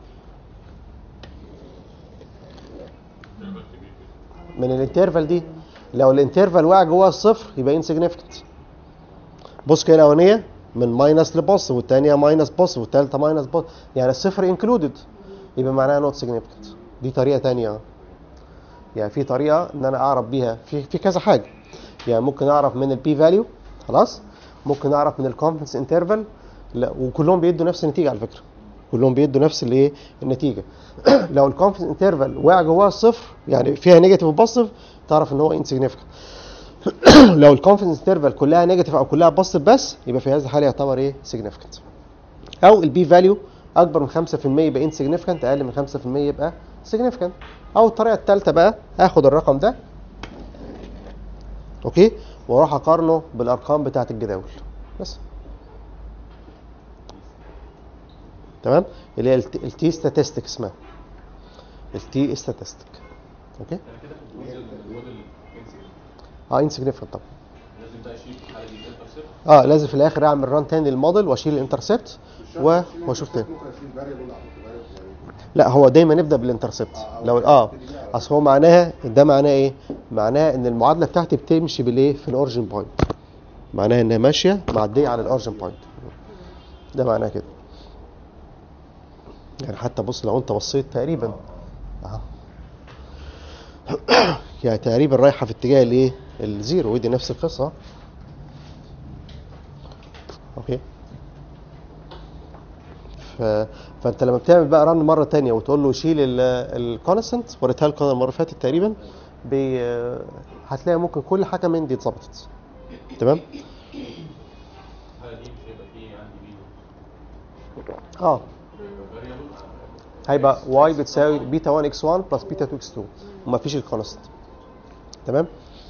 من الانترفال دي لو الانترفال واقع جوه الصفر يبقى انسيجنيفيكانت بص كده الاولانيه من ماينس لبوس والثانيه ماينس بوس والثالثه ماينس بوس يعني الصفر انكلودد يبقى معناها نوت سيجنيفيكانت دي طريقه ثانيه يعني في طريقه ان انا اعرف بيها في في كذا حاجه يعني ممكن اعرف من البي فاليو خلاص ممكن اعرف من الكونفدنس انترفال لا وكلهم بيدوا نفس النتيجه على فكره كلهم بيدوا نفس الايه النتيجه لو الكونفدنس انترفال واقع جواها الصفر يعني فيها نيجاتيف وبوزيتيف تعرف ان هو انسيجنيفيكانت لو الكونفدنس انترفال كلها نيجاتيف او كلها بوزيتيف بس يبقى في هذه الحاله يعتبر ايه سيجنيفيكانت او البي فاليو اكبر من 5% يبقى انسيجنيفيكانت اقل من 5% يبقى سيجنيفيكانت او الطريقه الثالثه بقى اخد الرقم ده اوكي واروح اقارنه بالارقام بتاعه الجداول بس تمام اللي هي التي ستاتستيك اسمها التي ستاتستيك اوكي يعني كده في الجزء الموديل انسجنت اه انسيجنيفيكانت طبعا لازم بقى اشيل في الحاله دي انترسبت اه لازم في الاخر اعمل ران تاني للموديل واشيل الانترسبت و- واشوف تاني ممكن اشيل فاريبل احط variable يعني لا هو دايما نبدا بالانترسبت لو اه اصل هو معناها ده معناه ايه معناها ان المعادله بتاعتي بتمشي بالايه في الاوريجن بوينت معناها انها ماشيه معديه على الاوريجن بوينت ده معناه كده يعني حتى بص لو انت بصيت تقريبا اهو يعني تقريبا رايحه في اتجاه الايه الزيرو ودي نفس القصه اوكي ف... فانت لما بتعمل بقى رن مره تانية وتقول له شيل الكونستنت وريتها لكم المره اللي فاتت تقريبا بي... هتلاقي ممكن كل حاجه من دي اتظبطت تمام الحاله دي مش هيبقى فيه عندي بي اه فاريبل هيبقى y بتساوي بيتا 1 x 1 بلس بيتا 2 x 2 وما فيش الكونستنت تمام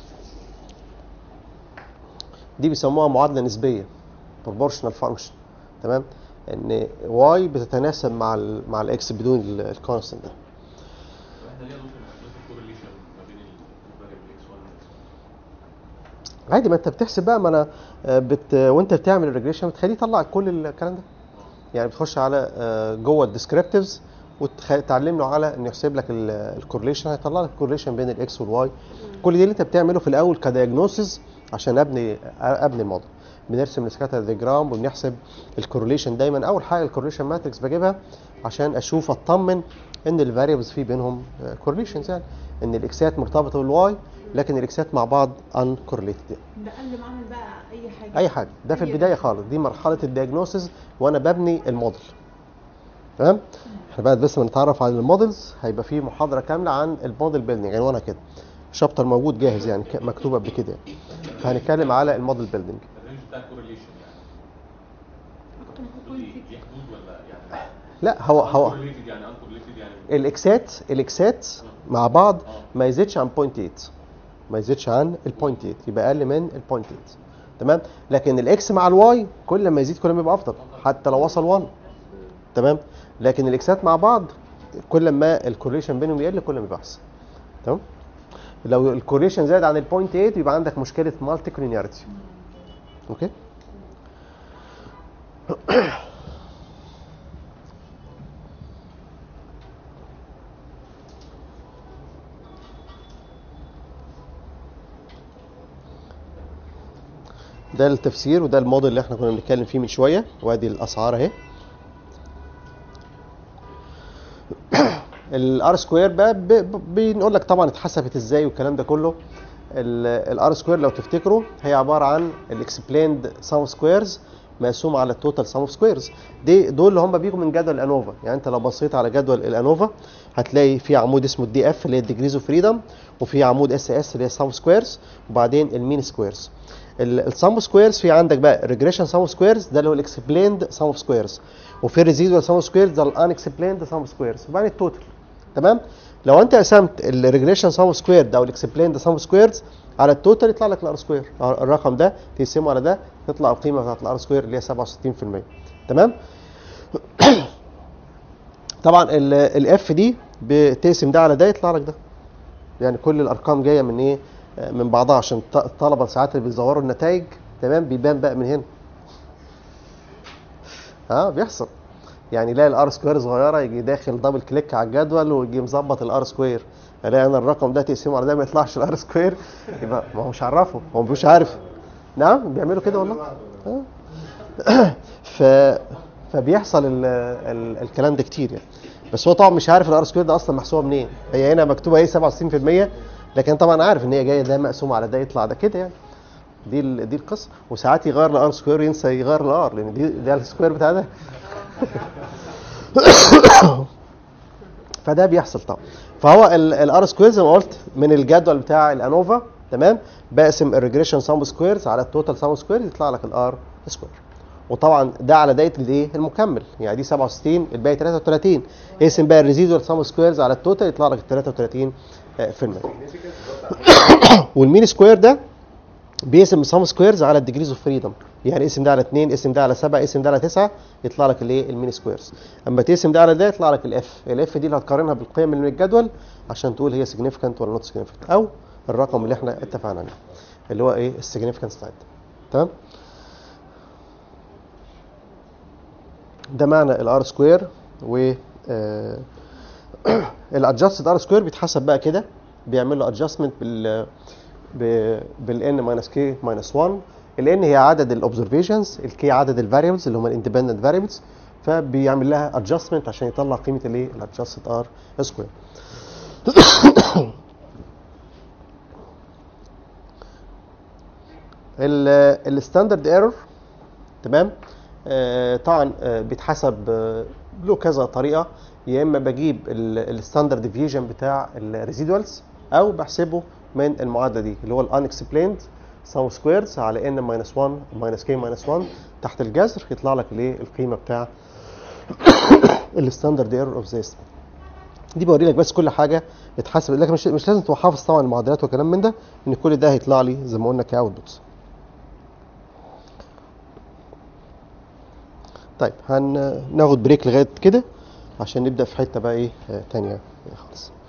دي بيسموها معادله نسبيه proportional function تمام ان y بتتناسب مع ال مع الاكس بدون الكونستنت ده واحنا ليه نوصل نوصل كورليشن ما بين الفاريبل اكس 1 عادي ما انت بتحسب بقى ما انا آه، بت وانت بتعمل الريجريشن بتخليه يطلع كل الكلام ده يعني بتخش على آه، جوه الديسكريبتيفز وتعلم له على انه يحسب لك الكورليشن هيطلع لك الكورليشن بين الاكس والواي كل دي اللي انت بتعمله في الاول كدياجنوسيس عشان ابني ابني الموديل بنرسم السكاتر ديجرام وبنحسب الكورليشن دايما اول حاجه الكورليشن ماتريكس بجيبها عشان اشوف اطمن ان الفاريبلز في بينهم كورليشنز يعني ان الاكسات مرتبطه بالواي لكن الاكسات مع بعض ان كورليتد ده قبل ما اعمل بقى اي حاجه اي حاجه ده في أي البدايه خالص دي مرحله الدياجنوسيس وانا ببني الموديل تمام احنا بقى بس بنتعرف على الموديلز هيبقى في محاضره كامله عن الموديل بيلدينج عنوانها كده شابتر موجود جاهز يعني ك- مكتوب قبل كده يعني فهنتكلم على الموديل بيلدينج الرينج بتاع الكورليشن يعني تقول لي دي حدود ولا يعني لا هو هو كورليتد يعني ان كورليتد يعني الاكسات الاكسات مع بعض ما يزيدش عن 0.8 ما يزيدش عن ال 0.8 يبقى اقل من ال 0.8 تمام لكن الاكس مع الواي كل ما يزيد كل ما يبقى افضل حتى لو وصل 1 تمام لكن الاكسات مع بعض كل ما الكورليشن بينهم يقل كل ما يبقى احسن تمام لو الكورليشن زاد عن ال 0.8 يبقى عندك مشكله مالتي كلينياريتي اوكي ده التفسير وده الموديل اللي احنا كنا بنتكلم فيه من شويه وادي الاسعار اهي الار سكوير بقى ب- ب- بنقول لك طبعا اتحسبت ازاي والكلام ده كله الار سكوير لو تفتكروا هي عباره عن الاكسبليند سام سكويرز مقسوم على التوتال سام سكويرز دي دول اللي هم بيجوا من جدول الانوفا يعني انت لو بصيت على جدول الانوفا هتلاقي في عمود اسمه الدي اف اللي هي الديجريز اوف فريدم وفي عمود اس اس اللي هي سام سكويرز وبعدين المين سكويرز السام سكويرز في عندك بقى ريجريشن سام سكويرز ده اللي هو الاكسبليند سام سكويرز وفي الريزيدوال سام سكويرز ده الان اكسبليند سام سكويرز وبعدين التوتال تمام لو انت قسمت الريجريشن سام سكوير ده او الاكسبليند سام سكويرز على التوتال يطلع لك الار سكوير الرقم ده تقسمه على ده تطلع القيمه بتاعت الار سكوير اللي هي 67% تمام طبعا الاف دي بتقسم ده على ده يطلع لك ده يعني كل الارقام جايه من ايه آه، من بعضها عشان الط- الطلبه ساعات اللي بيزوروا النتائج تمام بيبان بقى من هنا اه بيحصل يعني يلاقي الار سكوير صغيره يجي داخل دبل كليك على الجدول ويجي مظبط الار سكوير الاقي انا الرقم ده تقسمه على ده ما يطلعش الار سكوير يبقى ما هو مش عرفه هو مش عارف نعم بيعملوا كده والله آه. ف فبيحصل ال... ال... الكلام ده كتير يعني بس هو طبعا مش عارف الار سكوير ده اصلا محسوبه منين هي هنا مكتوبه ايه 67% لكن طبعا عارف ان هي جايه ده مقسوم على ده يطلع ده كده يعني دي ال... دي القصه وساعات يغير الار سكوير ينسى يغير الار لان دي ده السكوير بتاع ده فده بيحصل طبعا فهو الار سكوير زي ما قلت من الجدول بتاع الانوفا تمام بقسم الريجريشن سام سكويرز على التوتال سام سكوير يطلع لك الار سكوير وطبعا ده على دايره الايه المكمل يعني دي 67 الباقي 33 اقسم بقى الريزيدوال سام سكويرز على التوتال يطلع لك 33 آه، في المية والمين سكوير ده بيقسم السام سكويرز على الديجريز اوف فريدم يعني اسم ده على 2 اسم ده على 7 اسم ده على 9 يطلع لك الايه المين سكويرز اما تقسم ده على ده يطلع لك الاف الاف دي اللي هتقارنها بالقيم اللي من الجدول عشان تقول هي سيجنيفيكانت ولا نوت سيجنيفيكانت او الرقم اللي احنا اتفقنا عليه اللي هو ايه السيجنيفيكانس بتاعتها تمام ده معنى الار سكوير و الادجستد ار سكوير بيتحسب بقى كده بيعمل له ادجستمنت بال بالان ماينس كي ماينس 1 الان هي عدد الاوبزرفيشنز الكي عدد الفاريبلز اللي هم الاندبندنت فاريبلز فبيعمل لها ادجستمنت عشان يطلع قيمه الايه الادجستد ار سكوير الستاندرد ايرور تمام آه طبعا آه بيتحسب آه له كذا طريقه يا اما بجيب الستاندرد ديفيجن بتاع الريزيدوالز او بحسبه من المعادله دي اللي هو الانكسبليند سم سكويرز على ان ماينس 1 ماينس كي ماينس 1 تحت الجذر يطلع لك الايه القيمه بتاع الستاندرد ايرور اوف ذيس دي بوري لك بس كل حاجه اتحسب لكن مش مش لازم تبقى حافظ طبعا المعادلات والكلام من ده ان كل ده هيطلع لي زي ما قلنا كاوتبوتس طيب هناخد بريك لغايه كده عشان نبدا في حته بقى ايه آه، تانية خالص